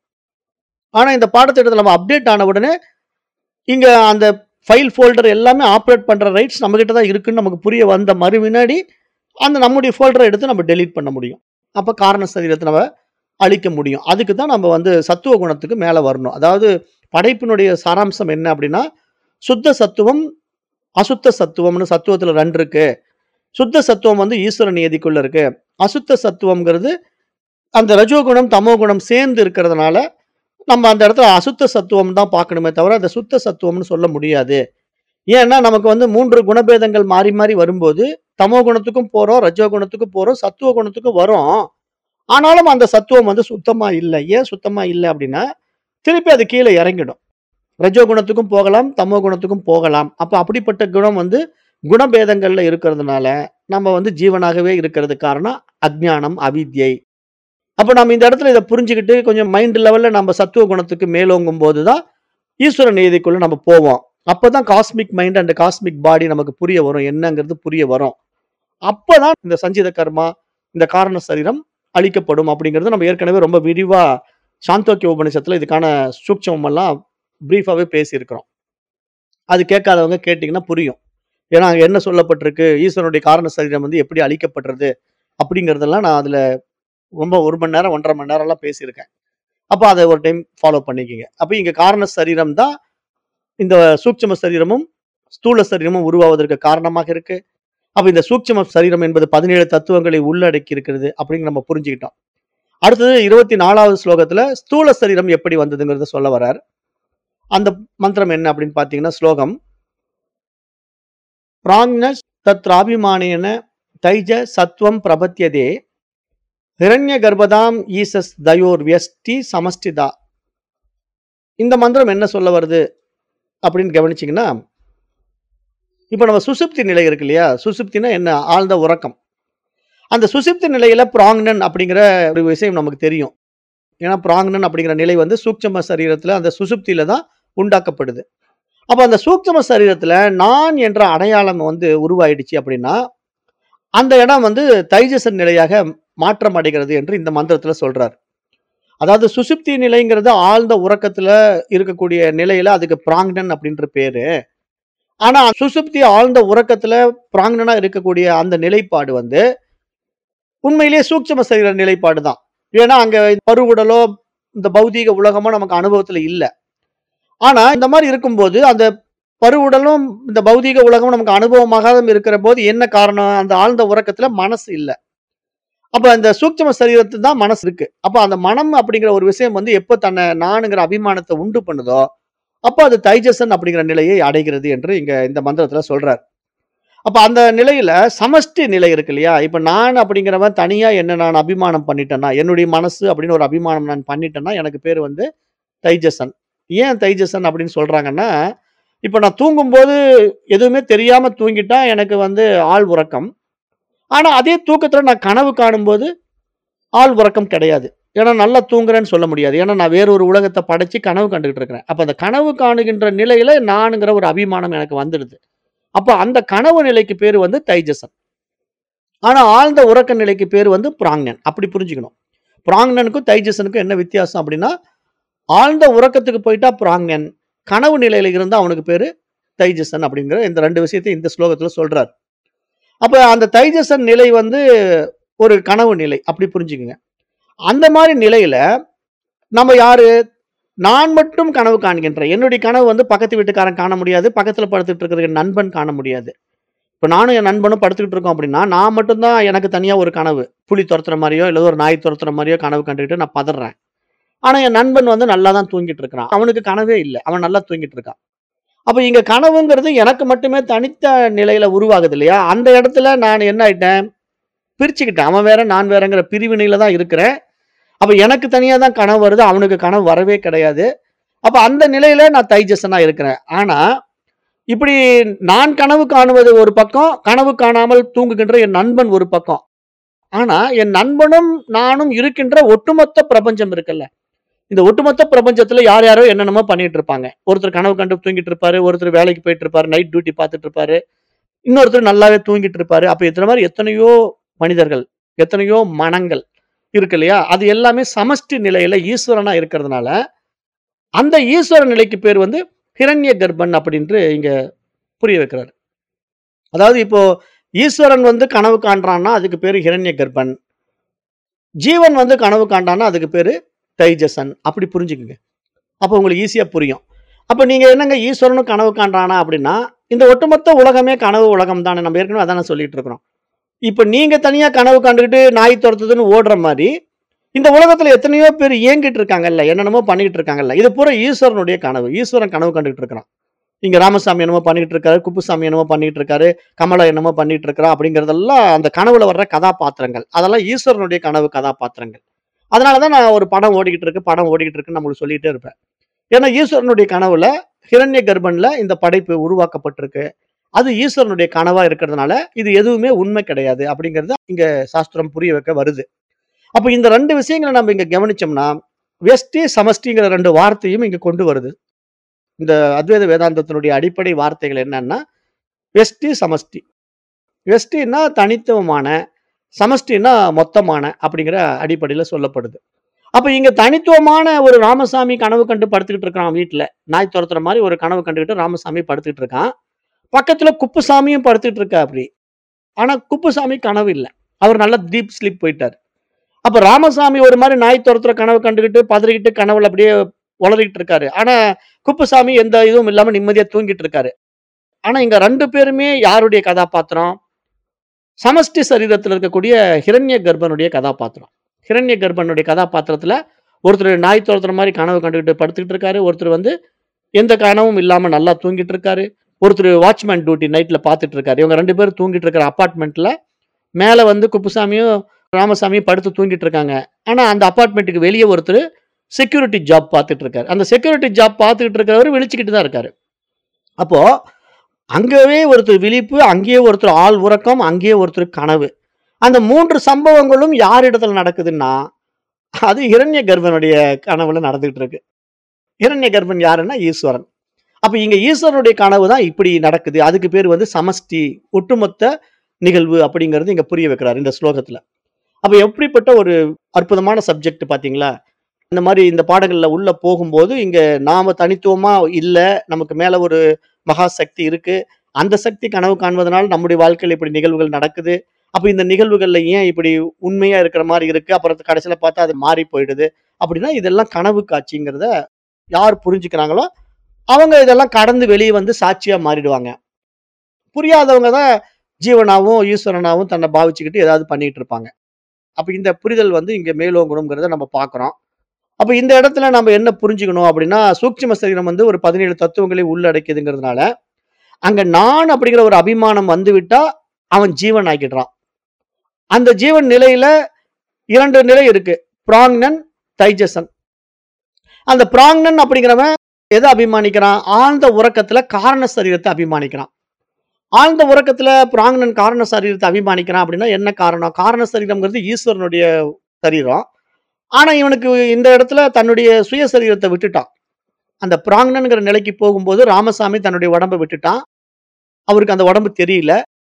ஆனா, இந்த பாடத்திட்டத்துல நம்ம அப்டேட் ஆன உடனே, இங்க அந்த ஃபைல் ஃபோல்டர் எல்லாமே ஆப்பரேட் பண்ற ரைட்ஸ் நம்மகிட்ட தான் இருக்குன்னு நமக்கு புரிய வந்த மறு வினாடி, அந்த நம்முடைய ஃபோல்டர எடுத்து நம்ம டெலீட் பண்ண முடியும். அப்ப காரண சரீரத்த நம்ம அழிக்க முடியும். அதுக்கு தான் நம்ம வந்து சத்துவ குணத்துக்கு மேல வரணும். அதாவது படைப்பினுடைய சாராம்சம் என்ன அப்படின்னா, சுத்த சத்துவம், அசுத்த சத்துவம்னு சத்துவத்துல 2 இருக்கு. சுத்த சத்துவம் வந்து ஈஸ்வர நியதிக்குள்ள இருக்கு. அசுத்த சத்துவம்ங்கிறது அந்த ரஜோகுணம், தமோ குணம் சேர்ந்து இருக்கிறதுனால, நம்ம அந்த இடத்துல அசுத்த சத்துவம் தான் பார்க்கணுமே தவிர, அத சுத்த சத்துவம்னு சொல்ல முடியாது. ஏன்னா, நமக்கு வந்து 3 குணபேதங்கள் மாறி மாறி வரும்போது, தமோ குணத்துக்கும் போறோம், ரஜோ குணத்துக்கும் போறோம், சத்துவ குணத்துக்கும் வரோம். ஆனாலும் அந்த சத்துவம் வந்து சுத்தமா இல்ல. ஏன் சுத்தமா இல்ல அப்படின்னா, திருப்பி அது கீழ இறங்கிடும். ரஜோ குணத்துக்கும் போகலாம், தமோ குணத்துக்கும் போகலாம். அப்ப அப்படிப்பட்ட குணம் வந்து குணபேதங்கள்ல இருக்கிறதுனால, நம்ம வந்து ஜீவனாகவே இருக்கிறதுக்கு காரணம் அஞ்ஞானம், அவித்யை. அப்ப நம்ம இந்த இடத்துல இத புரிஞ்சுகிட்டு கொஞ்சம் மைண்ட் லெவல்ல நம்ம சத்துவ குணத்துக்கு மேலோங்கும்போது தான், ஈஸ்வர நியதிக்குள்ள நம்ம போவோம். அப்பதான் cosmic mind and cosmic body நமக்கு புரிய வரும். என்னங்கிறது புரிய வரும். அப்பதான் இந்த சஞ்சித கர்மா, இந்த காரண சரீரம் அழிக்கப்படும் அப்படிங்கிறது நம்ம ஏற்கனவே ரொம்ப விரிவா சாந்தோக்கிய உபநிஷத்துல இதுக்கான சூட்சமம் எல்லாம் பிரீஃபாவே பேசியிருக்கிறோம். அது கேட்காதவங்க கேட்டீங்கன்னா புரியும். ஏன்னா, அங்க என்ன சொல்லப்பட்டிருக்கு? ஈஸ்வரனுடைய காரண சரீரம் வந்து எப்படி அழிக்கப்படுறது? அப்படிங்கிறதெல்லாம் நான் அதுல ரொம்ப 1 மணி நேரம், 1 1/2 மணி நேரம்லாம் பேசியிருக்கேன். அப்ப அத ஒரு டைம் ஃபாலோ பண்ணிக்கங்க. அப்ப இங்க காரண சரீரம் தான் இந்த சூட்சும சரீரமும், ஸ்தூல சரீரமும் உருவாவதற்கு காரணமாக இருக்கு. அப்ப இந்த சூட்சும சரீரம் என்பது 17 தத்துவங்களை உள்ளடக்கி இருக்கிறது அப்படின்னு நம்ம புரிஞ்சுக்கிட்டோம். அடுத்தது 24வது ஸ்லோகத்துல ஸ்தூல சரீரம் எப்படி வந்ததுங்கிறத சொல்ல வரார். அந்த மந்திரம் என்ன அப்படின்னு பார்த்தீங்கன்னா, ஸ்லோகம் பிராஞ்ஞஸ் தத்ராபிமானேன தைஜ சத்வம் பிரபத்யதே ஹிரண்ய கர்ப்பதாம் ஈசஸ் தயோர் வியஷ்டி சமஷ்டிதா. இந்த மந்திரம் என்ன சொல்ல வருது அப்படின்னு கவனிச்சீங்கன்னா, இப்ப நம்ம சுசுப்தி நிலை இருக்கு இல்லையா? சுசுப்தின்னா என்ன? ஆழ்ந்த உறக்கம். அந்த சுசுப்தி நிலையில பிராங்னன் அப்படிங்கிற ஒரு விஷயம் நமக்கு தெரியும். ஏன்னா, பிராங்னன் அப்படிங்கிற நிலை வந்து சூட்சும சரீரத்துல அந்த சுசுப்தியில தான் உண்டாக்கப்படுது. அப்ப அந்த சூட்சும சரீரத்துல நான் என்ற அடையாளம் வந்து உருவாயிடுச்சு அப்படின்னா, அந்த இடம் வந்து தைஜசன் நிலையாக மாற்றம் அடைகிறது என்று இந்த மந்திரத்துல சொல்றார். அதாவது சுசுப்தி நிலைங்கிறது ஆழ்ந்த உறக்கத்துல இருக்கக்கூடிய நிலையில அதுக்கு பிராங்னன் அப்படின்ற பேரு. ஆனா, சுசுப்தி ஆழ்ந்த உறக்கத்துல பிராங்னனா இருக்கக்கூடிய அந்த நிலைப்பாடு வந்து, உண்மையிலேயே சூட்சும சரீர நிலைப்பாடு தான். ஏன்னா, அங்க பருவுடலோ, இந்த பௌதீக உலகமோ நமக்கு அனுபவத்துல இல்ல. ஆனா, இந்த மாரி இருக்கும்போது, அந்த பருவுடலும், இந்த பௌதீக உலகமும் நமக்கு அனுபவமாகாத இருக்கிறபோது என்ன காரணம்? அந்த ஆழ்ந்த உறக்கத்துல மனசு இல்ல. அப்ப அந்த சூட்சும சரீரத்துல தான் மனசு இருக்கு. அப்ப அந்த மனம் அப்படிங்கிற ஒரு விஷயம் வந்து எப்ப தன்னை நானுங்கிற அபிமானத்த உண்டு பண்ணுதோ, அப்ப அது தைஜசன் அப்படிங்கிற நிலையை அடைகிறது என்று இங்க இந்த மந்திரத்துல சொல்றார். அப்ப அந்த நிலையில சமஷ்டி நிலை இருக்கு இல்லையா? இப்ப நான் அப்படிங்கிறவன் தனியா என்ன நான் அபிமானம் பண்ணிட்டேன்னா, என்னுடைய மனசு அப்படின்னு ஒரு அபிமானம் நான் பண்ணிட்டேன்னா, எனக்கு பேரு வந்து தைஜசன். ஏன் தைஜசன் அப்படின்னு சொல்றாங்கன்னா, இப்ப நான் தூங்கும்போது எதுவுமே தெரியாம தூங்கிட்டா எனக்கு வந்து ஆழ் உறக்கம். ஆனா, அதே தூக்கத்துல நான் கனவு காணும்போது ஆழ் உறக்கம் கிடையாது. ஏன்னா நல்லா தூங்குறேன்னு சொல்ல முடியாது. ஏன்னா நான் வேற ஒரு உலகத்த படைச்சு கனவு கண்டுகிட்டு இருக்கிறேன். அப்ப அந்த கனவு காணுகின்ற நிலையில நானுங்கிற ஒரு அபிமானம் எனக்கு வந்துடுது. அப்ப அந்த கனவு நிலைக்கு பேரு வந்து தைஜசன். ஆனா ஆழ்ந்த உறக்க நிலைக்கு பேரு வந்து பிராங்ஞன். அப்படி புரிஞ்சுக்கணும். பிராங்ஞனுக்கும் தைஜசனுக்கும் என்ன வித்தியாசம் அப்படின்னா, ஆழ்ந்த உறக்கத்துக்கு போயிட்டா பிராங்ஞன். கனவு நிலையில இருந்தா அவனுக்கு பேரு தைஜசன் அப்படிங்கிற இந்த 2 விஷயத்தையும் இந்த ஸ்லோகத்துல சொல்றார். அப்ப அந்த தைஜசன் நிலை வந்து ஒரு கனவு நிலை. அப்படி புரிஞ்சுக்கங்க. அந்த மாரி நிலையில நம்ம யாரு? நான் மட்டும் கனவு காண்கின்றேன். என்னுடைய கனவு வந்து பக்கத்து வீட்டுக்காரன் காண முடியாது. பக்கத்துல படுத்துட்டு இருக்கிற என் நண்பன் காண முடியாது. இப்ப நானும் என் நண்பனும் படுத்துக்கிட்டு இருக்கோம் அப்படின்னா, நான் மட்டும் தான் எனக்கு தனியா ஒரு கனவு. புலி தொரத்துற மாரியோ, இல்ல ஒரு நாய் தொரத்துற மாரியோ கனவு கண்டுகிட்டு நான் பதர்றேன். ஆனா என் நண்பன் வந்து நல்லா தான் தூங்கிட்டு இருக்கிறான். அவனுக்கு கனவே இல்ல. அவன் நல்லா தூங்கிட்டு இருக்கான். அப்ப இங்க கனவுங்கிறது எனக்கு மட்டுமே தனித்த நிலையில உருவாகுது இல்லையா? அந்த இடத்துல நான் என்ன ஆயிட்டேன்? பிரிச்சுக்கிட்டேன். அவன் வேற, நான் வேறங்கிற பிரிவினையில தான் இருக்கிறேன். அப்ப எனக்கு தனியா தான் கனவு வருது. அவனுக்கு கனவு வரவே கிடையாது. அப்ப அந்த நிலையில நான் தைஜசனா இருக்கிறேன். ஆனா, இப்படி நான் கனவு காணுவது ஒரு பக்கம், கனவு காணாமல் தூங்குகின்ற என் நண்பன் ஒரு பக்கம். ஆனா, என் நண்பனும், நானும் இருக்கின்ற ஒட்டுமொத்த பிரபஞ்சம் இருக்குல்ல. இந்த ஒட்டுமொத்த பிரபஞ்சத்துல யார் யாரோ என்னென்னமோ பண்ணிட்டு இருப்பாங்க. ஒருத்தர் கனவு கண்டு தூங்கிட்டு இருப்பாரு. ஒருத்தர் வேலைக்கு போயிட்டு இருப்பாரு. நைட் டியூட்டி பார்த்துட்டு இருப்பாரு. இன்னொருத்தர் நல்லாவே தூங்கிட்டு இருப்பாரு. அப்ப இத்தன மாரி எத்தனையோ மனிதர்கள், எத்தனையோ மனங்கள் இருக்கு இல்லையா? அது எல்லாமே சமஷ்டி நிலையில ஈஸ்வரனா இருக்கிறதுனால, அந்த ஈஸ்வர நிலைக்கு பேர் வந்து ஹிரண்ய கர்ப்பன் அப்படின்று இங்க புரிய வைக்கிறாரு. அதாவது இப்போ ஈஸ்வரன் வந்து கனவு காண்றான்னா, அதுக்கு பேரு ஹிரண்ய கர்ப்பன். ஜீவன் வந்து கனவு காண்டான்னா, அதுக்கு பேரு தைஜசன். அப்படி புரிஞ்சுக்கங்க. அப்ப உங்களுக்கு ஈஸியா புரியும். அப்ப நீங்க என்னங்க ஈஸ்வரனும் கனவு காண்றானா அப்படின்னா, இந்த ஒட்டுமொத்த உலகமே கனவு உலகம் தானே. நம்ம ஏற்கனவே அதானே சொல்லிட்டு இருக்கிறோம். இப்ப நீங்க தனியா கனவு கண்டுகிட்டு நாய் தொரத்துதுன்னு ஓடுற மாரி, இந்த உலகத்துல எத்தனையோ பேர் இயங்கிட்டு இருக்காங்கல்ல. என்னென்னமோ பண்ணிட்டு இருக்காங்கல்ல. இது பூரா ஈஸ்வரனுடைய கனவு. ஈஸ்வரன் கனவு கண்டுகிட்டு இருக்கிறான். இங்க ராமசாமி என்னமோ பண்ணிட்டு இருக்காரு. குப்புசாமி என்னமோ பண்ணிட்டு இருக்காரு. கமலா என்னமோ பண்ணிட்டு இருக்கிறா அப்படிங்கிறதெல்லாம் அந்த கனவுல வர்ற கதாபாத்திரங்கள். அதெல்லாம் ஈஸ்வரனுடைய கனவு கதாபாத்திரங்கள். அதனால தான் நான் ஒரு படம் ஓடிக்கிட்டு இருக்கு, படம் ஓடிக்கிட்டு இருக்குன்னு நம்மளுக்கு சொல்லிட்டே இருப்பேன். ஏன்னா ஈஸ்வரனுடைய கனவுல ஹிரண்ய கர்ப்பன்ல இந்த படைப்பு உருவாக்கப்பட்டிருக்கு. அது ஈஸ்வரனுடைய கனவா இருக்கிறதுனால, இது எதுவுமே உண்மை கிடையாது அப்படிங்கிறது இங்க சாஸ்திரம் புரிய வைக்க வருது. அப்ப இந்த 2 விஷயங்கள நம்ம இங்க கவனிச்சோம்னா, வெஷ்டி, சமஷ்டிங்கிற 2 வார்த்தையும் இங்க கொண்டு வருது. இந்த அத்வைத வேதாந்தத்தினுடைய அடிப்படை வார்த்தைகள் என்னன்னா, வெஷ்டி, சமஷ்டி. வெஷ்டின்னா தனித்துவமான, சமஷ்டின்னா மொத்தமான அப்படிங்கிற அடிப்படையில சொல்லப்படுது. அப்ப இங்க தனித்துவமான ஒரு ராமசாமி கனவு கண்டு படுத்துக்கிட்டு இருக்கிறான் வீட்ல. நாய் தொரத்துற மாரி ஒரு கனவு கண்டுகிட்டு ராமசாமி படுத்துக்கிட்டு இருக்கான். பக்கத்துல குப்புசாமியும் படுத்துட்டு இருக்காப்படி. ஆனா குப்புசாமி கனவு இல்ல. அவர் நல்லா டீப் ஸ்லீப் போயிட்டாரு. அப்ப ராமசாமி ஒரு மாரி நாய் தொரத்துற கனவு கண்டுகிட்டு, பதறிக்கிட்டு கனவுல அப்படியே உளறிக்கிட்டு இருக்காரு. ஆனா குப்புசாமி எந்த இதுவும் இல்லாம நிம்மதியா தூங்கிட்டு இருக்காரு. ஆனா இங்க 2 பேருமே யாருடைய கதாபாத்திரம்? சமஷ்டி சரீரத்துல இருக்கக்கூடிய ஹிரண்ய கர்ப்பனுடைய கதாபாத்திரம். ஹிரண்ய கர்ப்பனுடைய கதாபாத்திரத்துல ஒருத்தர் நாய் தொரத்துற மாரி கனவு கண்டுகிட்டு படுத்துக்கிட்டு இருக்காரு. ஒருத்தர் வந்து எந்த கனவும் இல்லாம நல்லா தூங்கிட்டு இருக்காரு. ஒருத்தர் வாட்ச்மேன் டியூட்டி நைட்ல பார்த்துட்டு இருக்காரு. இவங்க 2 பேரும் தூங்கிட்டு இருக்கிற அபார்ட்மெண்ட்ல மேல வந்து குப்புசாமியும், ராமசாமியும் படுத்து தூங்கிட்டு இருக்காங்க. ஆனா அந்த அபார்ட்மெண்ட்டுக்கு வெளிய ஒருத்தரு செக்யூரிட்டி ஜாப் பார்த்துட்டு இருக்காரு. அந்த செக்யூரிட்டி ஜாப் பார்த்துக்கிட்டு இருக்கிறவரு விழிச்சுக்கிட்டு தான் இருக்காரு. அப்போ அங்கவே ஒருத்தர் விழிப்பு, அங்கேயே ஒருத்தர் ஆழ் உறக்கம், அங்கேயே ஒருத்தர் கனவு. அந்த 3 சம்பவங்களும் யார் இடத்துல நடக்குதுன்னா, அது ஹிரண்ய கர்ப்பனுடைய கனவுல நடந்துகிட்டு இருக்கு. ஹிரண்ய கர்ப்பன் யாருன்னா ஈஸ்வரன். அப்ப இங்க ஈஸ்வரனுடைய கனவு தான் இப்படி நடக்குது. அதுக்கு பேரு வந்து சமஷ்டி, ஒட்டுமொத்த நிகழ்வு அப்படிங்கிறது இங்க புரிய வைக்கிறாரு இந்த ஸ்லோகத்துல. அப்ப எப்படிப்பட்ட ஒரு அற்புதமான சப்ஜெக்ட் பார்த்தீங்களா? இந்த மாரி இந்த பாடங்கள்ல உள்ள போகும்போது, இங்க நாம தனித்துவமா இல்ல. நமக்கு மேல ஒரு மகா சக்தி இருக்கு. அந்த சக்தி கனவு காண்பதனால நம்முடைய வாழ்க்கையில இப்படி நிகழ்வுகள் நடக்குது. அப்ப இந்த நிகழ்வுகள்ல ஏன் இப்படி உண்மையா இருக்கிற மாரி இருக்கு. அப்புறம் கடைசியில பார்த்தா அது மாறி போயிடுது. அப்படின்னா இதெல்லாம் கனவு காட்சிங்கிறத யார் புரிஞ்சுக்கிறாங்களோ, அவங்க இதெல்லாம் கடந்து வெளிய வந்து சாட்சியா மாறிடுவாங்க. புரியாதவங்க தான் ஜீவனாவும், ஈஸ்வரனாவும் தன்னை பாவிச்சுக்கிட்டு ஏதாவது பண்ணிட்டு இருப்பாங்க. அப்ப இந்த புரிதல் வந்து இங்க மேலோங்கணும்ங்கிறத நம்ம பார்க்கிறோம். அப்ப இந்த இடத்துல நம்ம என்ன புரிஞ்சுக்கணும் அப்படின்னா, சூட்சும சரீரம் வந்து ஒரு 17 தத்துவங்களை உள்ளடக்கியதுங்கிறதுனால, அங்க நான் அப்படிங்கிற ஒரு அபிமானம் வந்துவிட்டா, அவன் ஜீவன் ஆக்கிடுறான். அந்த ஜீவன் நிலையில 2 நிலை இருக்கு. பிராங்ஞன், தைஜசன். அந்த பிராங்ஞன் அப்படிங்கிறவன் எத அபிமானிக்கிறான்? ஆழ்ந்த உறக்கத்துல காரண சரீரத்த அபிமானிக்கிறான். ஆழ்ந்த உறக்கத்துல பிராங்ஞன் காரண சரீரத்த அபிமானிக்கிறான் அப்படின்னா என்ன காரணம்? காரண சரீரம்ங்கிறது ஈஸ்வரனுடைய சரீரம். ஆனா இவனுக்கு இந்த இடத்துல தன்னுடைய சுயசரீரத்தை விட்டுட்டான். அந்த பிராங்னன்ங்கிற நிலைக்கு போகும்போது ராமசாமி தன்னுடைய உடம்ப விட்டுட்டான். அவருக்கு அந்த உடம்பு தெரியல.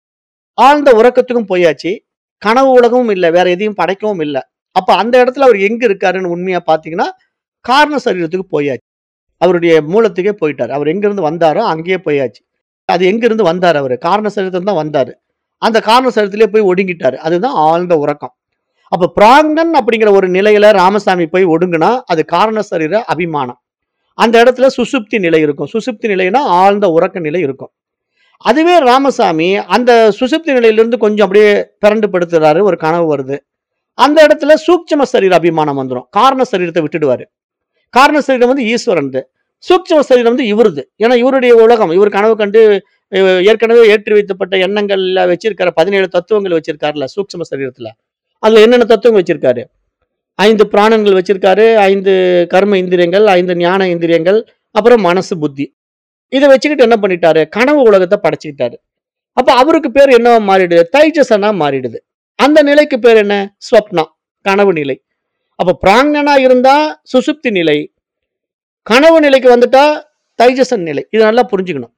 ஆழ்ந்த உறக்கத்துக்கும் போயாச்சு. கனவு உலகமும் இல்ல. வேற எதையும் படைக்கவும் இல்ல. அப்ப அந்த இடத்துல அவர் எங்க இருக்காருன்னு உண்மையா பார்த்தீங்கன்னா, காரண சரீரத்துக்கு போயாச்சு. அவருடைய மூலத்துக்கே போயிட்டாரு. அவர் எங்கிருந்து வந்தாரோ அங்கேயே போயாச்சு. அது எங்கிருந்து வந்தாரு அவரு? காரண சரீரத்துல தான் வந்தாரு. அந்த காரண சரீரத்திலேயே போய் ஒடுங்கிட்டாரு. அதுதான் ஆழ்ந்த உறக்கம். அப்ப பிராங்னன் அப்படிங்கிற ஒரு நிலையில ராமசாமி போய் ஒடுங்குனா, அது காரண சரீர அபிமானம். அந்த இடத்துல சுசுப்தி நிலை இருக்கும். சுசுப்தி நிலைன்னா ஆழ்ந்த உறக்க நிலை இருக்கும். அதுவே ராமசாமி அந்த சுசுப்தி நிலையிலிருந்து கொஞ்சம் அப்படியே பிரண்டு படுத்துறாரு. ஒரு கனவு வருது. அந்த இடத்துல சூட்சும சரீர அபிமானம் வந்துரும். காரண சரீரத்த விட்டுடுவாரு. காரண சரீரம் வந்து ஈஸ்வரன்து. சூட்சும சரீரம் வந்து இவருது. ஏன்னா இவருடைய உலகம். இவர் கனவு கண்டு அ ஏற்கனவே ஏற்றி வைக்கப்பட்ட எண்ணங்கள்ல வச்சிருக்கிற 17 தத்துவங்கள் வச்சிருக்காருல்ல சூட்சும சரீரத்துல. அதுல என்னென்ன தத்துவங்கள் வச்சிருக்காரு? 5 பிராணன்கள் வச்சிருக்காரு. 5 கர்ம இந்திரியங்கள், 5 ஞான இந்திரியங்கள், அப்புறம் மனசு, புத்தி. இத வச்சுக்கிட்டு என்ன பண்ணிட்டாரு? கனவு உலகத்த படைச்சுக்கிட்டாரு. அப்ப அவருக்கு பேர் என்னவா மாறிடுது? தைஜசனா மாறிடுது. அந்த நிலைக்கு பேர் என்ன? ஸ்வப்னா. கனவு நிலை. அப்ப பிராங்னனா இருந்தா சுசுப்தி நிலை. கனவு நிலைக்கு வந்துட்டா தைஜசன் நிலை. இத நல்லா புரிஞ்சுக்கணும்.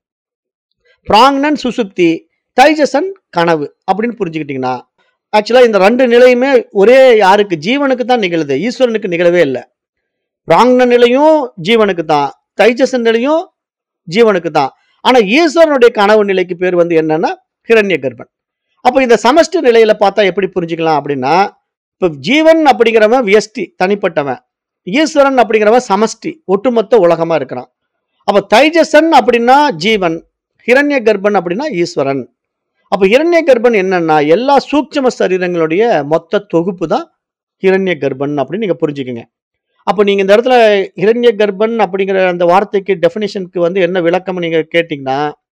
பிராங்னன் சுசுப்தி, தைஜசன் கனவு அப்படின்னு புரிஞ்சுக்கிட்டீங்கன்னா, ஆக்சுவலா இந்த 2 நிலையுமே ஒரே யாருக்கு? ஜீவனுக்கு தான் நிகழுது. ஈஸ்வரனுக்கு நிகழவே இல்ல. பிராங்ன நிலையும் ஜீவனுக்கு தான். தைஜசன் நிலையும் ஜீவனுக்கு தான். ஆனா ஈஸ்வரனுடைய கனவு நிலைக்கு பேர் வந்து என்னன்னா, ஹிரண்ய கர்ப்பன். அப்ப இந்த சமஷ்டி நிலையில பார்த்தா எப்படி புரிஞ்சுக்கலாம் அப்படின்னா, இப்ப ஜீவன் அப்படிங்கிறவன் வியஷ்டி தனிப்பட்டவன். ஈஸ்வரன் அப்படிங்கிறவன் சமஷ்டி ஒட்டுமொத்த உலகமா இருக்கிறான். அப்ப தைஜசன் அப்படின்னா ஜீவன். ஹிரண்ய கர்ப்பன் அப்படின்னா ஈஸ்வரன். அப்ப ஹிரண்ய கர்ப்பன் என்னன்னா, எல்லா சூட்சும சரீரங்களுடைய மொத்த தொகுப்பு தான் ஹிரண்ய கர்ப்பன் அப்படின்னு நீங்க புரிஞ்சுக்கங்க. அப்ப நீங்க இந்த இடத்துல ஹிரண்ய கர்ப்பன் அப்படிங்கிற அந்த வார்த்தைக்கு டெஃபினிஷனுக்கு வந்து என்ன விளக்கம் நீங்க கேட்டீங்கன்னா,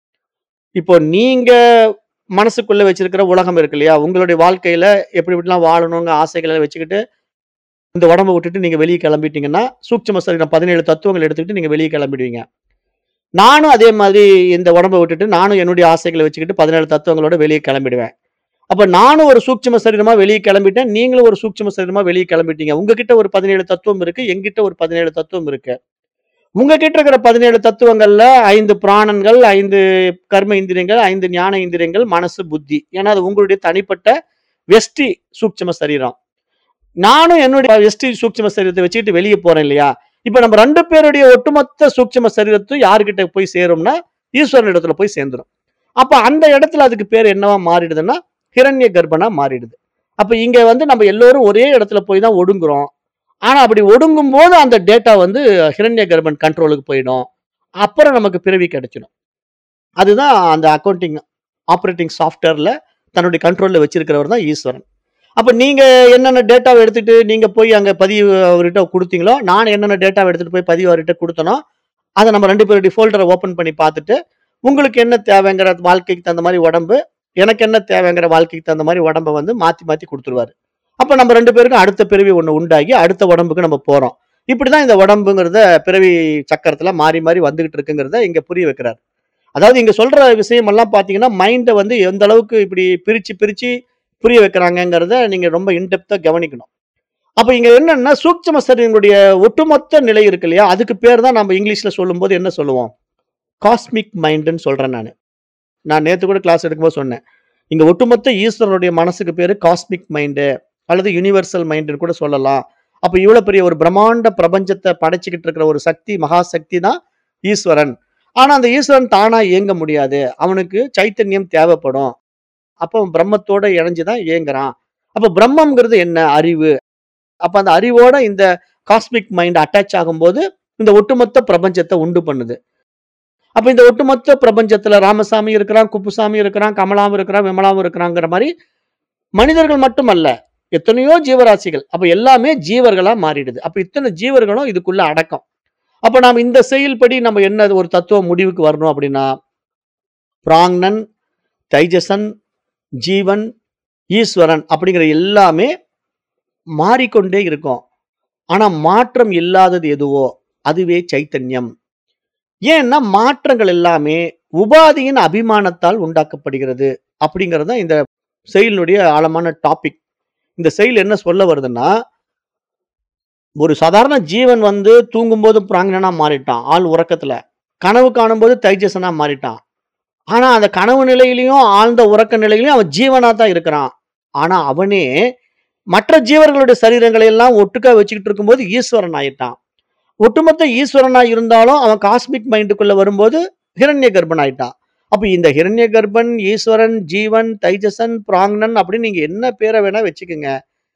இப்போ நீங்க மனசுக்குள்ள வச்சிருக்கிற உலகம் இருக்கு இல்லையா? உங்களுடைய வாழ்க்கையில எப்படி எப்படிலாம் வாழணும்ங்க ஆசைகள வச்சுக்கிட்டு, இந்த உடம்ப விட்டுட்டு நீங்க வெளிய கிளம்பிட்டீங்கன்னா, சூட்சும சரீரம் 17 தத்துவங்கள் எடுத்துக்கிட்டு நீங்க வெளிய கிளம்பிடுவீங்க. நானும் அதே மாதிரி இந்த உடம்ப விட்டுட்டு, நானும் என்னுடைய ஆசைகள வச்சுக்கிட்டு 17 தத்துவங்களோட வெளிய கிளம்பிடுவேன். அப்ப நானும் ஒரு சூட்சும சரீரமா வெளிய கிளம்பிட்டேன். நீங்களும் ஒரு சூட்சும சரீரமா வெளிய கிளம்பிட்டீங்க. உங்ககிட்ட ஒரு 17 தத்துவம் இருக்கு. என்கிட்ட ஒரு 17 தத்துவம் இருக்கு. உங்ககிட்ட இருக்கிற 17 தத்துவங்கள்ல 5 பிராணன்கள், 5 கர்ம இந்திரியங்கள், 5 ஞான இந்திரியங்கள், மனசு, புத்தி. ஏன்னா அது உங்களுடைய தனிப்பட்ட வெஷ்டி சூட்சும சரீரம். நானும் என்னுடைய வெஷ்டி சூட்சும சரீரத்த வச்சுக்கிட்டு வெளிய போறேன் இல்லையா? இப்ப நம்ம 2 பேருடைய ஒட்டுமொத்த சூட்சும சரீரத்தும் யார்கிட்ட போய் சேரும்னா, ஈஸ்வரன் இடத்துல போய் சேர்ந்துரும். அப்ப அந்த இடத்துல அதுக்கு பேர் என்னவா மாறிடுதுன்னா, ஹிரண்ய கர்ப்பனா மாறிடுது. அப்ப இங்க வந்து நம்ம எல்லோரும் ஒரே இடத்துல போய் தான் ஒடுங்குறோம். ஆனா அப்படி ஒடுங்கும்போது அந்த டேட்டா வந்து ஹிரண்ய கர்ப்பன் கண்ட்ரோலுக்கு போயிடும். அப்புறம் நமக்கு பிறவி கிடைச்சிடும். அதுதான் அந்த அக்கவுண்டிங் ஆப்பரேட்டிங் சாஃப்ட்வேர்ல தன்னுடைய கண்ட்ரோல்ல வச்சிருக்கிறவர் தான் ஈஸ்வரன். அப்ப நீங்க என்னென்ன டேட்டாவ எடுத்துட்டு நீங்க போய் அங்க பதிவு அவர்ட்ட குடுத்தீங்களோ, நான் என்னென்ன டேட்டாவ எடுத்துட்டு போய் பதிவு அவர்ட்ட குடுத்தனோ, அத நம்ம 2 பேருடைய ஃபோல்டர ஓப்பன் பண்ணி பார்த்துட்டு, உங்களுக்கு என்ன தேவைங்கிற வாழ்க்கைக்கு தகுந்த மாரி உடம்பு, எனக்கு என்ன தேவைங்கிற வாழ்க்கைக்கு தகுந்த மாரி உடம்ப வந்து மாத்தி மாத்தி குடுத்துருவாரு. அப்ப நம்ம 2 பேருக்கும் அடுத்த பிறவி ஒண்ணு உண்டாகி, அடுத்த உடம்புக்கு நம்ம போறோம். இப்படிதான் இந்த உடம்புங்கிறத பிறவி சக்கரத்துல மாறி மாறி வந்துகிட்டு இருக்குங்கிறத இங்க புரிய வைக்கிறார். அதாவது இங்க சொல்ற விஷயம் எல்லாம் பார்த்தீங்கன்னா, மைண்ட வந்து எந்த அளவுக்கு இப்படி பிரிச்சு பிரிச்சு புரிய வைக்கிறாங்கங்கிறத நீங்க ரொம்ப இன் டெப்த்தா கவனிக்கணும். அப்ப இங்க என்னன்னா, சூட்சும சரீரங்களுடைய ஒட்டுமொத்த நிலை இருக்கு இல்லையா? அதுக்கு பேர் தான் நம்ம இங்கிலீஷ்ல சொல்லும்போது என்ன சொல்லுவோம்? காஸ்மிக் மைண்ட்ன்னு சொல்றேன் நானு. நான் நேத்து கூட கிளாஸ் எடுக்கும்போது சொன்னேன். இங்க ஒட்டுமொத்த ஈஸ்வரனுடைய மனசுக்கு பேரு காஸ்மிக் மைண்டு அல்லது யுனிவர்சல் மைண்டுன்னு கூட சொல்லலாம். அப்ப இவ்வளோ பெரிய ஒரு பிரம்மாண்ட பிரபஞ்சத்த படைச்சுக்கிட்டு இருக்கிற ஒரு சக்தி, மகா சக்தி தான் ஈஸ்வரன். ஆனா அந்த ஈஸ்வரன் தானா இயங்க முடியாது. அவனுக்கு சைத்தன்யம் தேவைப்படும். அப்போ பிரம்மத்தோட இணைஞ்சு தான் இயங்குறான். அப்ப பிரம்மம்ங்கிறது என்ன? அறிவு. அப்ப அந்த அறிவோட இந்த காஸ்மிக் மைண்ட் அட்டாச் ஆகும்போது, இந்த ஒட்டுமொத்த பிரபஞ்சத்த உண்டு பண்ணுது. அப்ப இந்த ஒட்டுமொத்த பிரபஞ்சத்துல ராமசாமி இருக்கிறான், குப்புசாமி இருக்கிறான், கமலாவும் இருக்கிறான், விமலாவும் இருக்கிறாங்கிற மாரி, மனிதர்கள் மட்டுமல்ல. எத்தனையோ ஜீவராசிகள். அப்ப எல்லாமே ஜீவர்களா மாறிடுது. அப்ப இத்தன ஜீவர்களும் இதுக்குள்ள அடக்கம். அப்ப நாம இந்த செயல்படி நம்ம என்ன ஒரு தத்துவ முடிவுக்கு வரணும் அப்படின்னா, பிராங்னன், தைஜசன், ஜீவன், ஈஸ்வரன் அப்படிங்கிற எல்லாமே மாறிக்கொண்டே இருக்கும். ஆனா மாற்றம் இல்லாதது எதுவோ, அதுவே சைத்தன்யம். ஏன்னா மாற்றங்கள் எல்லாமே உபாதியின் அபிமானத்தால் உண்டாக்கப்படுகிறது. அப்படிங்கிறது தான் இந்த செயலினுடைய ஆழமான டாபிக். இந்த செயல் என்ன சொல்ல வருதுன்னா ஒரு சாதாரண ஜீவன் வந்து தூங்கும்போது பிராங்கனா மாறிட்டான் ஆள் உறக்கத்துல கனவு காணும்போது தைஜசனா மாறிட்டான் ஆனா அந்த கனவு நிலையிலையும் ஆழ்ந்த உறக்க நிலையிலையும் அவன் ஜீவனா தான் இருக்கிறான் ஆனா அவனே மற்ற ஜீவர்களுடைய சரீரங்களை எல்லாம் ஒட்டுக்கா வச்சுக்கிட்டு இருக்கும்போது ஈஸ்வரன் ஆயிட்டான் ஒட்டுமொத்த ஈஸ்வரனா இருந்தாலும் அவன் காஸ்மிக் மைண்டுக்குள்ள வரும்போது ஹிரண்ய கர்ப்பன் ஆயிட்டான் அப்ப இந்த ஹிரண்ய கர்ப்பன் ஈஸ்வரன் ஜீவன் தைஜசன் பிராங்னன் அப்படின்னு நீங்க என்ன பேரை வேணா வச்சுக்கோங்க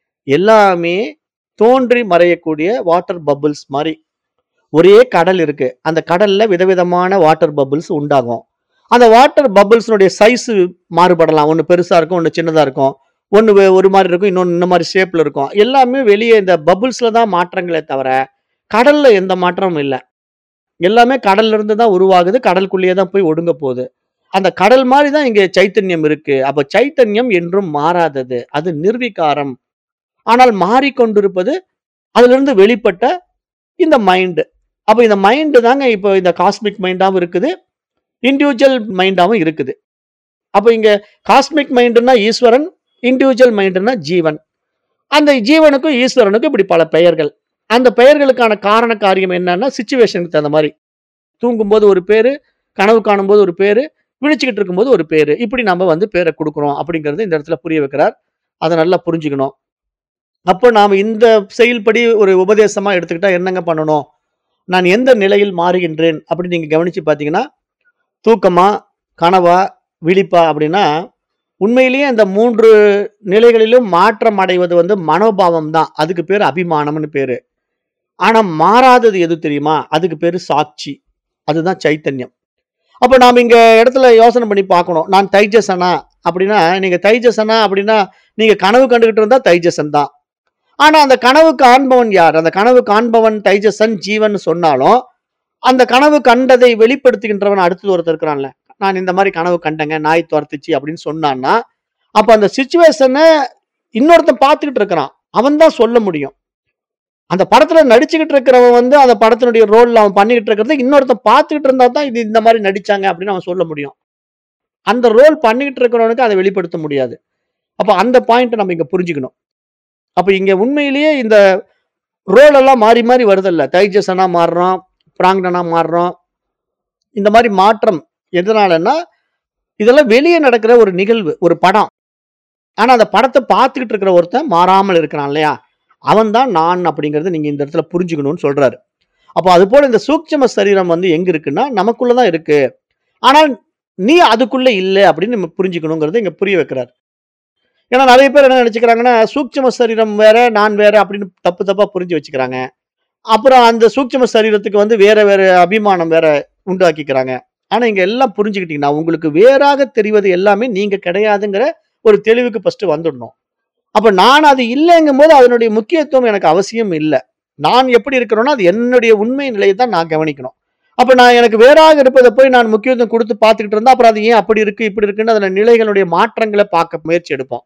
எல்லாமே தோன்றி மறையக்கூடிய வாட்டர் பபிள்ஸ் மாதிரி ஒரே கடல் இருக்கு அந்த கடல்ல விதவிதமான வாட்டர் பபிள்ஸ் உண்டாகும் அந்த வாட்டர் பபிள்ஸ்னுடைய சைஸ் மாறுபடலாம் ஒன்று பெருசா இருக்கும் ஒன்று சின்னதா இருக்கும் ஒன்று ஒரு மாதிரி இருக்கும் இன்னொன்று இந்த மாதிரி ஷேப்ல இருக்கும் எல்லாமே வெளியே இந்த பபிள்ஸ்ல தான் மாற்றங்களே தவிர கடல்ல எந்த மாற்றமும் இல்லை எல்லாமே கடல்ல இருந்து தான் உருவாகுது கடலுக்குள்ளேயே தான் போய் ஒடுங்க போகுது அந்த கடல் மாதிரி தான் இங்க சைத்தன்யம் இருக்கு அப்ப சைத்தன்யம் என்றும் மாறாதது அது நிர்விகாரம் ஆனால் மாறிக்கொண்டிருப்பது அதுல இருந்து வெளிப்பட்ட இந்த மைண்டு அப்ப இந்த மைண்டு தாங்க இப்போ இந்த காஸ்மிக் மைண்டாவும் இருக்குது இண்டிவிஜுவல் மைண்டாவும் இருக்குது அப்ப இங்க காஸ்மிக் மைண்டுனா ஈஸ்வரன் இண்டிவிஜுவல் மைண்டுனா ஜீவன் அந்த ஜீவனுக்கும் ஈஸ்வரனுக்கும் இப்படி பல பெயர்கள் அந்த பெயர்களுக்கான காரண காரியம் என்னன்னா சுச்சுவேஷனுக்கு தகுந்த மாதிரி தூங்கும்போது ஒரு பேரு கனவு காணும்போது ஒரு பேரு விழிச்சுக்கிட்டு இருக்கும்போது ஒரு பேரு இப்படி நம்ம வந்து பேரை கொடுக்குறோம் அப்படிங்கறது இந்த இடத்துல புரிய வைக்கிறார் அதை நல்லா புரிஞ்சுக்கணும் அப்போ நாம இந்த செயல்படி ஒரு உபதேசமா எடுத்துக்கிட்டா என்னங்க பண்ணணும் நான் எந்த நிலையில் மாறுகின்றேன் அப்படின்னு நீங்க கவனிச்சு பார்த்தீங்கன்னா தூக்கமா கனவா விழிப்பா அப்படின்னா உண்மையிலேயே அந்த மூன்று நிலைகளிலும் மாற்றம் அடைவது வந்து மனோபாவம் தான் அதுக்கு பேர் அபிமானம்னு பேரு ஆனா மாறாதது எது தெரியுமா அதுக்கு பேரு சாட்சி அதுதான் சைத்தன்யம் அப்ப நாம இங்க இடத்துல யோசனை பண்ணி பார்க்கணும் நான் தைஜசனா அப்படின்னா நீங்க தைஜசனா அப்படின்னா நீங்க கனவு கண்டுகிட்டு இருந்தா தைஜசன் தான் ஆனா அந்த கனவு காண்பவன் யார் அந்த கனவு காண்பவன் தைஜசன் ஜீவன் சொன்னாலும் அந்த கனவு கண்டதை வெளிப்படுத்துகின்றவன் அடுத்தது ஒருத்தர் இருக்கிறான்ல நான் இந்த மாதிரி கனவு கண்டேங்க நாய் துரத்துச்சு அப்படின்னு சொன்னான்னா அப்ப அந்த சுச்சுவேஷனை இன்னொருத்தன் பார்த்துக்கிட்டு இருக்கிறான் அவன் தான் சொல்ல முடியும் அந்த படத்துல நடிச்சுக்கிட்டு இருக்கிறவன் வந்து அந்த படத்தினுடைய ரோல்ல அவன் பண்ணிக்கிட்டு இருக்கிறத இன்னொருத்தன் பார்த்துக்கிட்டு இருந்தா தான் இது இந்த மாதிரி நடிச்சாங்க அப்படின்னு அவன் சொல்ல முடியும் அந்த ரோல் பண்ணிக்கிட்டு இருக்கிறவனுக்கு அதை வெளிப்படுத்த முடியாது அப்ப அந்த பாயிண்ட் நம்ம இங்க புரிஞ்சுக்கணும் அப்ப இங்க உண்மையிலேயே இந்த ரோல் எல்லாம் மாறி மாறி வருதல்ல தைஜசனா மாறுறோம் பிராங்கனா மாறுறோம் இந்த மாதிரி மாற்றம் எதனாலன்னா இதெல்லாம் வெளியே நடக்கிற ஒரு நிகழ்வு ஒரு படம் ஆனா அந்த படத்தை பார்த்துக்கிட்டு இருக்கிற ஒருத்தன் மாறாமல் இருக்கிறான் இல்லையா அவன் தான் நான் அப்படிங்கறத நீங்க இந்த இடத்துல புரிஞ்சுக்கணும்னு சொல்றாரு அப்போ அது போல இந்த சூட்சம சரீரம் வந்து எங்க இருக்குன்னா நமக்குள்ளதான் இருக்கு ஆனால் நீ அதுக்குள்ள இல்லை அப்படின்னு நம்ம புரிஞ்சுக்கணுங்கிறத இங்க புரிய வைக்கிறார் ஏன்னா நிறைய பேர் என்ன நினைச்சுக்கிறாங்கன்னா சூட்சம சரீரம் வேற நான் வேற அப்படின்னு தப்பு தப்பா புரிஞ்சு வச்சுக்கிறாங்க அப்புறம் அந்த சூட்சம சரீரத்துக்கு வந்து வேற வேற அபிமானம் வேற உண்டாக்கிக்கிறாங்க ஆனா இங்க எல்லாம் புரிஞ்சுக்கிட்டீங்கன்னா உங்களுக்கு வேறாக தெரிவது எல்லாமே நீங்க கிடையாதுங்கிற ஒரு தெளிவுக்கு ஃபர்ஸ்ட் வந்துடணும் அப்ப நான் அது இல்லைங்கும் போது அதனுடைய முக்கியத்துவம் எனக்கு அவசியம் இல்லை நான் எப்படி இருக்கிறேனோ அது என்னுடைய உண்மை நிலையை தான் நான் கவனிக்கணும் அப்ப நான் எனக்கு வேறாக இருப்பதை போய் நான் முக்கியத்துவம் கொடுத்து பார்த்துக்கிட்டு இருந்தா அப்புறம் அது ஏன் அப்படி இருக்கு இப்படி இருக்குன்னு அதுல நிலைகளுடைய மாற்றங்களை பார்க்க முயற்சி எடுப்போம்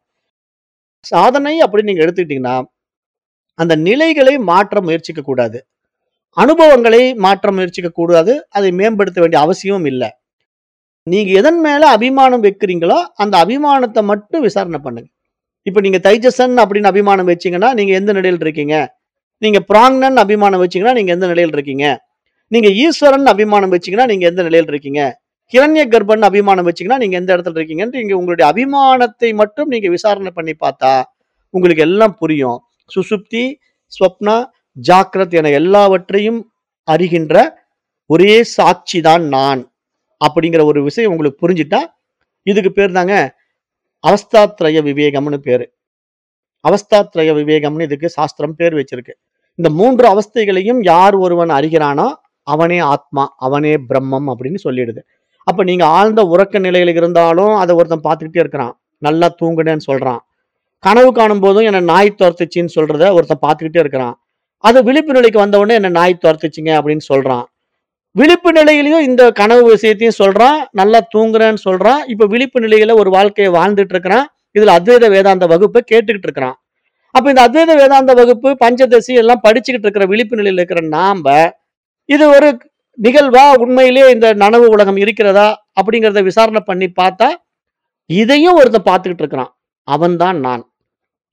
சாதனை அப்படின்னு நீங்க எடுத்துக்கிட்டீங்கன்னா அந்த நிலைகளை மாற்ற முயற்சிக்க கூடாது அனுபவங்களை மாற்ற முயற்சிக்க கூடாது அதை மேம்படுத்த வேண்டிய அவசியமும் இல்லை நீங்க எதன் மேல அபிமானம் வைக்கிறீங்களோ அந்த அபிமானத்தை மட்டும் விசாரணை பண்ணுங்க இப்ப நீங்க தைஜசன் அப்படின்னு அபிமானம் வச்சீங்கன்னா நீங்க எந்த நிலையில் இருக்கீங்க நீங்க பிராங்னன் அபிமானம் வச்சீங்கன்னா நீங்க எந்த நிலையில் இருக்கீங்க நீங்க ஈஸ்வரன் அபிமானம் வச்சீங்கன்னா நீங்க எந்த நிலையில் இருக்கீங்க கிரண்ய கர்ப்பன் அபிமானம் வச்சீங்கன்னா நீங்க எந்த இடத்துல இருக்கீங்கன்னு நீங்க உங்களுடைய அபிமானத்தை மட்டும் நீங்க விசாரணை பண்ணி பார்த்தா உங்களுக்கு எல்லாம் புரியும் சுசுப்தி ஸ்வப்னா ஜாக்கிரத் என எல்லாவற்றையும் அறிகின்ற ஒரே சாட்சி தான் நான் அப்படிங்கிற ஒரு விஷயம் உங்களுக்கு புரிஞ்சிட்டா இதுக்கு பேர் தாங்க அவஸ்தாத்ரய விவேகம்னு பேரு அவஸ்தாத்ரய விவேகம்னு இதுக்கு சாஸ்திரம் பேர் வச்சிருக்கு இந்த மூன்று அவஸ்தைகளையும் யார் ஒருவன் அறிகிறானோ அவனே ஆத்மா அவனே பிரம்மம் அப்படின்னு சொல்லிடுது அப்ப நீங்க ஆழ்ந்த உறக்க நிலையில இருந்தாலும் அதை ஒருத்தன் பார்த்துக்கிட்டே இருக்கிறான் நல்லா தூங்குனேன்னு சொல்றான் கனவு காணும் போதும் என்ன நாய் துரத்துச்சின்னு சொல்றத ஒருத்தன் பார்த்துக்கிட்டே இருக்கிறான் அது விழிப்பு நிலைக்கு வந்த உடனே என்ன நாய் துரத்துச்சிங்க அப்படின்னு சொல்றான் விழிப்பு நிலையிலையும் இந்த கனவு விஷயத்தையும் சொல்றான் நல்லா தூங்குறேன்னு சொல்றான் இப்ப விழிப்பு நிலையில ஒரு வாழ்க்கையை வாழ்ந்துட்டு இருக்கிறான் இதுல அத்வைத வேதாந்த வகுப்பை கேட்டுக்கிட்டு இருக்கிறான் அப்ப இந்த அத்வைத வேதாந்த வகுப்பு பஞ்சதசி எல்லாம் படிச்சுக்கிட்டு இருக்கிற விழிப்பு நிலையில இருக்கிற நாம இது ஒரு நிகழ்வா உண்மையிலேயே இந்த நனவு உலகம் இருக்கிறதா அப்படிங்கறத விசாரணை பண்ணி பார்த்தா இதையும் ஒருத்தன் பார்த்துக்கிட்டு இருக்கிறான் அவன்தான் நான்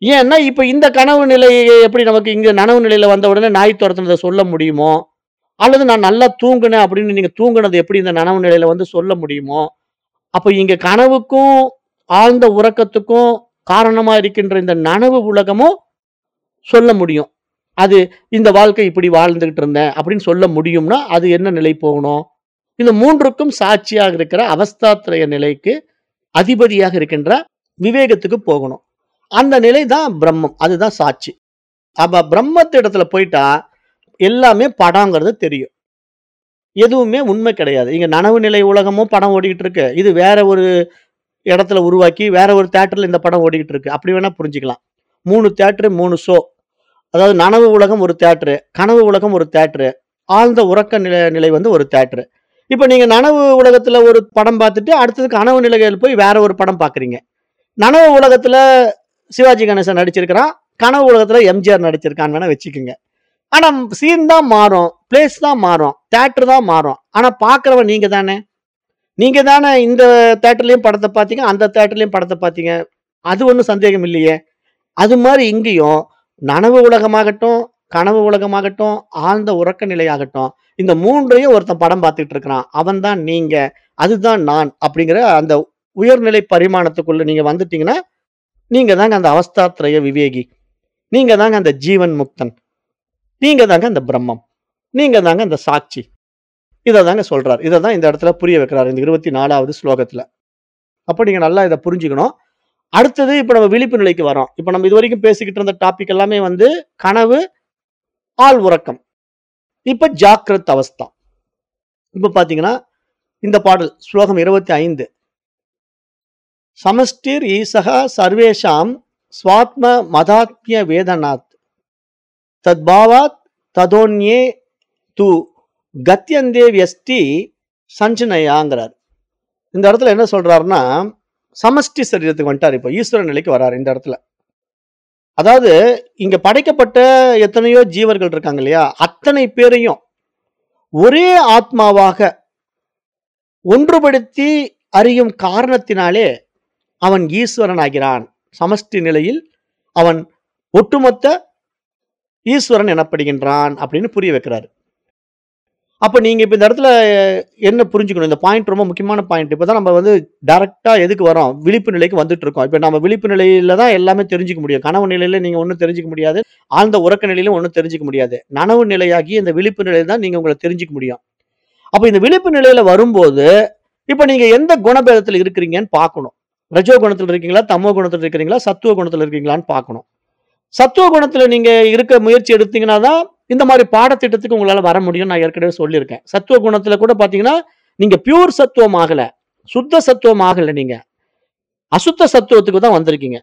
ஏன்னா, இப்ப இந்த கனவு நிலையை எப்படி நமக்கு இங்க நனவு நிலையில வந்த உடனே நாய் தொரத்துனத சொல்ல முடியுமோ? அல்லது நான் நல்லா தூங்குனேன் அப்படின்னு நீங்க தூங்குனது எப்படி இந்த நனவு நிலையில வந்து சொல்ல முடியுமோ? அப்ப இங்க கனவுக்கும், ஆழ்ந்த உறக்கத்துக்கும் காரணமா இருக்கின்ற இந்த நனவு உலகமும் சொல்ல முடியும். அது இந்த வாழ்க்கை இப்படி வாழ்ந்துகிட்டு இருந்தேன் அப்படின்னு சொல்ல முடியும்னா, அது என்ன நிலை போகணும்? இந்த 3க்கும் சாட்சியாக இருக்கிற அவஸ்தாத்ரய நிலைக்கு அதிபதியாக இருக்கின்ற விவேகத்துக்கு போகணும். அந்த நிலை தான் பிரம்மம். அதுதான் சாட்சி. அப்ப பிரம்மத்து இடத்துல போயிட்டா, எல்லாமே படம்ங்கிறது தெரியும். எதுவுமே உண்மை கிடையாது. இங்க நனவு நிலை உலகமும் படம் ஓடிக்கிட்டு இருக்கு. இது வேற ஒரு இடத்துல உருவாக்கி, வேற ஒரு தியேட்டர்ல இந்த படம் ஓடிக்கிட்டு இருக்கு. அப்படி வேணா புரிஞ்சுக்கலாம். 3 தியேட்டர், 3 ஷோ. அதாவது நனவு உலகம் ஒரு தியேட்டரு, கனவு உலகம் ஒரு தியேட்டரு, ஆழ்ந்த உறக்க நிலை நிலை வந்து ஒரு தியேட்டரு. இப்ப நீங்க நனவு உலகத்துல ஒரு படம் பார்த்துட்டு, அடுத்தது கனவு நிலையில போய் வேற ஒரு படம் பார்க்குறீங்க. நனவு உலகத்துல சிவாஜி கணேசன் நடிச்சிருக்கிறான். கனவு உலகத்துல எம்ஜிஆர் நடிச்சிருக்கான்னு வேணா வச்சுக்கங்க. ஆனா சீன் தான் மாறும். பிளேஸ் தான் மாறும். தியேட்டர் தான் மாறும். ஆனா பார்க்கிறவன் நீங்க தானே. நீங்க தானே இந்த தியேட்டர்லயும் படத்த பார்த்தீங்க, அந்த தியேட்டர்லயும் படத்த பார்த்தீங்க. அது ஒண்ணும் சந்தேகம் இல்லையே. அது மாரி இங்கேயும் நனவு உலகமாகட்டும், கனவு உலகமாகட்டும், ஆழ்ந்த உறக்க நிலையாகட்டும், இந்த 3யும் ஒருத்தன் படம் பார்த்துட்டு இருக்கிறான். அவன் தான் நீங்க. அதுதான் நான் அப்படிங்கிற அந்த உயர்நிலை பரிமாணத்துக்குள்ள நீங்க வந்துட்டீங்கன்னா, நீங்க தாங்க அந்த அவஸ்தாத்ரய விவேகி. நீங்க தாங்க அந்த ஜீவன் முக்தன். நீங்க தாங்க அந்த பிரம்மம். நீங்க தாங்க அந்த சாட்சி. இத தாங்க சொல்றார். இத தான் இந்த இடத்துல புரிய வைக்கிறார். இந்த 24வது ஸ்லோகத்துல. அப்ப நீங்க நல்லா இத புரிஞ்சுக்கணும். அடுத்தது இப்ப நம்ம விழிப்பு நிலைக்கு வரோம். இப்ப நம்ம இதுவரைக்கும் பேசிக்கிட்டு இருந்த டாபிக் எல்லாமே வந்து கனவு, ஆழ் உறக்கம். இப்ப ஜாக்கிரத் அவஸ்தா. இப்ப பார்த்தீங்கன்னா, இந்த பாடல் ஸ்லோகம் 25 சமஷ்டிர் ஈசஹ சர்வேஷாம் ஸ்வாத்ம மதாத்மிய வேதனாத் தத்பாவாத் ததோன்யே து கத்யந்தே வியஸ்டி சஞ்சனயாங்கிறார். இந்த இடத்துல என்ன சொல்றாருன்னா, சமஷ்டி சரீரத்துக்கு வந்துட்டாரு இப்ப. ஈஸ்வர நிலைக்கு வராரு இந்த இடத்துல. அதாவது இங்க படைக்கப்பட்ட எத்தனையோ ஜீவர்கள் இருக்காங்க இல்லையா? அத்தனை பேரையும் ஒரே ஆத்மாவாக ஒன்றுபடுத்தி அறியும் காரணத்தினாலே அவன் ஈஸ்வரன் ஆகிறான். சமஷ்டி நிலையில் அவன் ஒட்டுமொத்த ஈஸ்வரன் எனப்படுகின்றான் அப்படின்னு புரிய வைக்கிறாரு. அப்ப நீங்க இப்ப இந்த இடத்துல என்ன புரிஞ்சுக்கணும்? இந்த பாயிண்ட் ரொம்ப முக்கியமான பாயிண்ட். இப்ப தான் நம்ம வந்து டைரக்ட்டா எதுக்கு வரோம்? விழிப்பு நிலைக்கு வந்துட்டு இருக்கோம். இப்ப நம்ம விழிப்பு நிலையில தான் எல்லாமே தெரிஞ்சுக்க முடியும். கனவு நிலையில நீங்க ஒண்ணும் தெரிஞ்சுக்க முடியாது. ஆழ்ந்த உறக்க நிலையிலும் ஒண்ணும் தெரிஞ்சுக்க முடியாது. நனவு நிலையாகிய இந்த விழிப்பு நிலையில தான் நீங்க உங்கள தெரிஞ்சுக்க முடியும். அப்ப இந்த விழிப்பு நிலையில வரும்போது, இப்ப நீங்க எந்த குணபேதத்துல இருக்கிறீங்கன்னு பார்க்கணும். ரஜோ குணத்துல இருக்கீங்களா? தமோ குணத்துல இருக்கிறீங்களா? சத்துவ குணத்துல இருக்கீங்களான்னு பார்க்கணும். சத்துவ குணத்துல நீங்க இருக்க முயற்சி எடுத்தீங்கன்னா தான், இந்த மாரி பாடத்திட்டத்துக்கு உங்களால வர முடியும்னு நான் ஏற்கனவே சொல்லியிருக்கேன். சத்துவ குணத்துல கூட பார்த்தீங்கன்னா, நீங்க பியூர் சத்துவம் ஆகல. சுத்த சத்துவம் ஆகல நீங்க. அசுத்த சத்துவத்துக்கு தான் வந்திருக்கீங்க.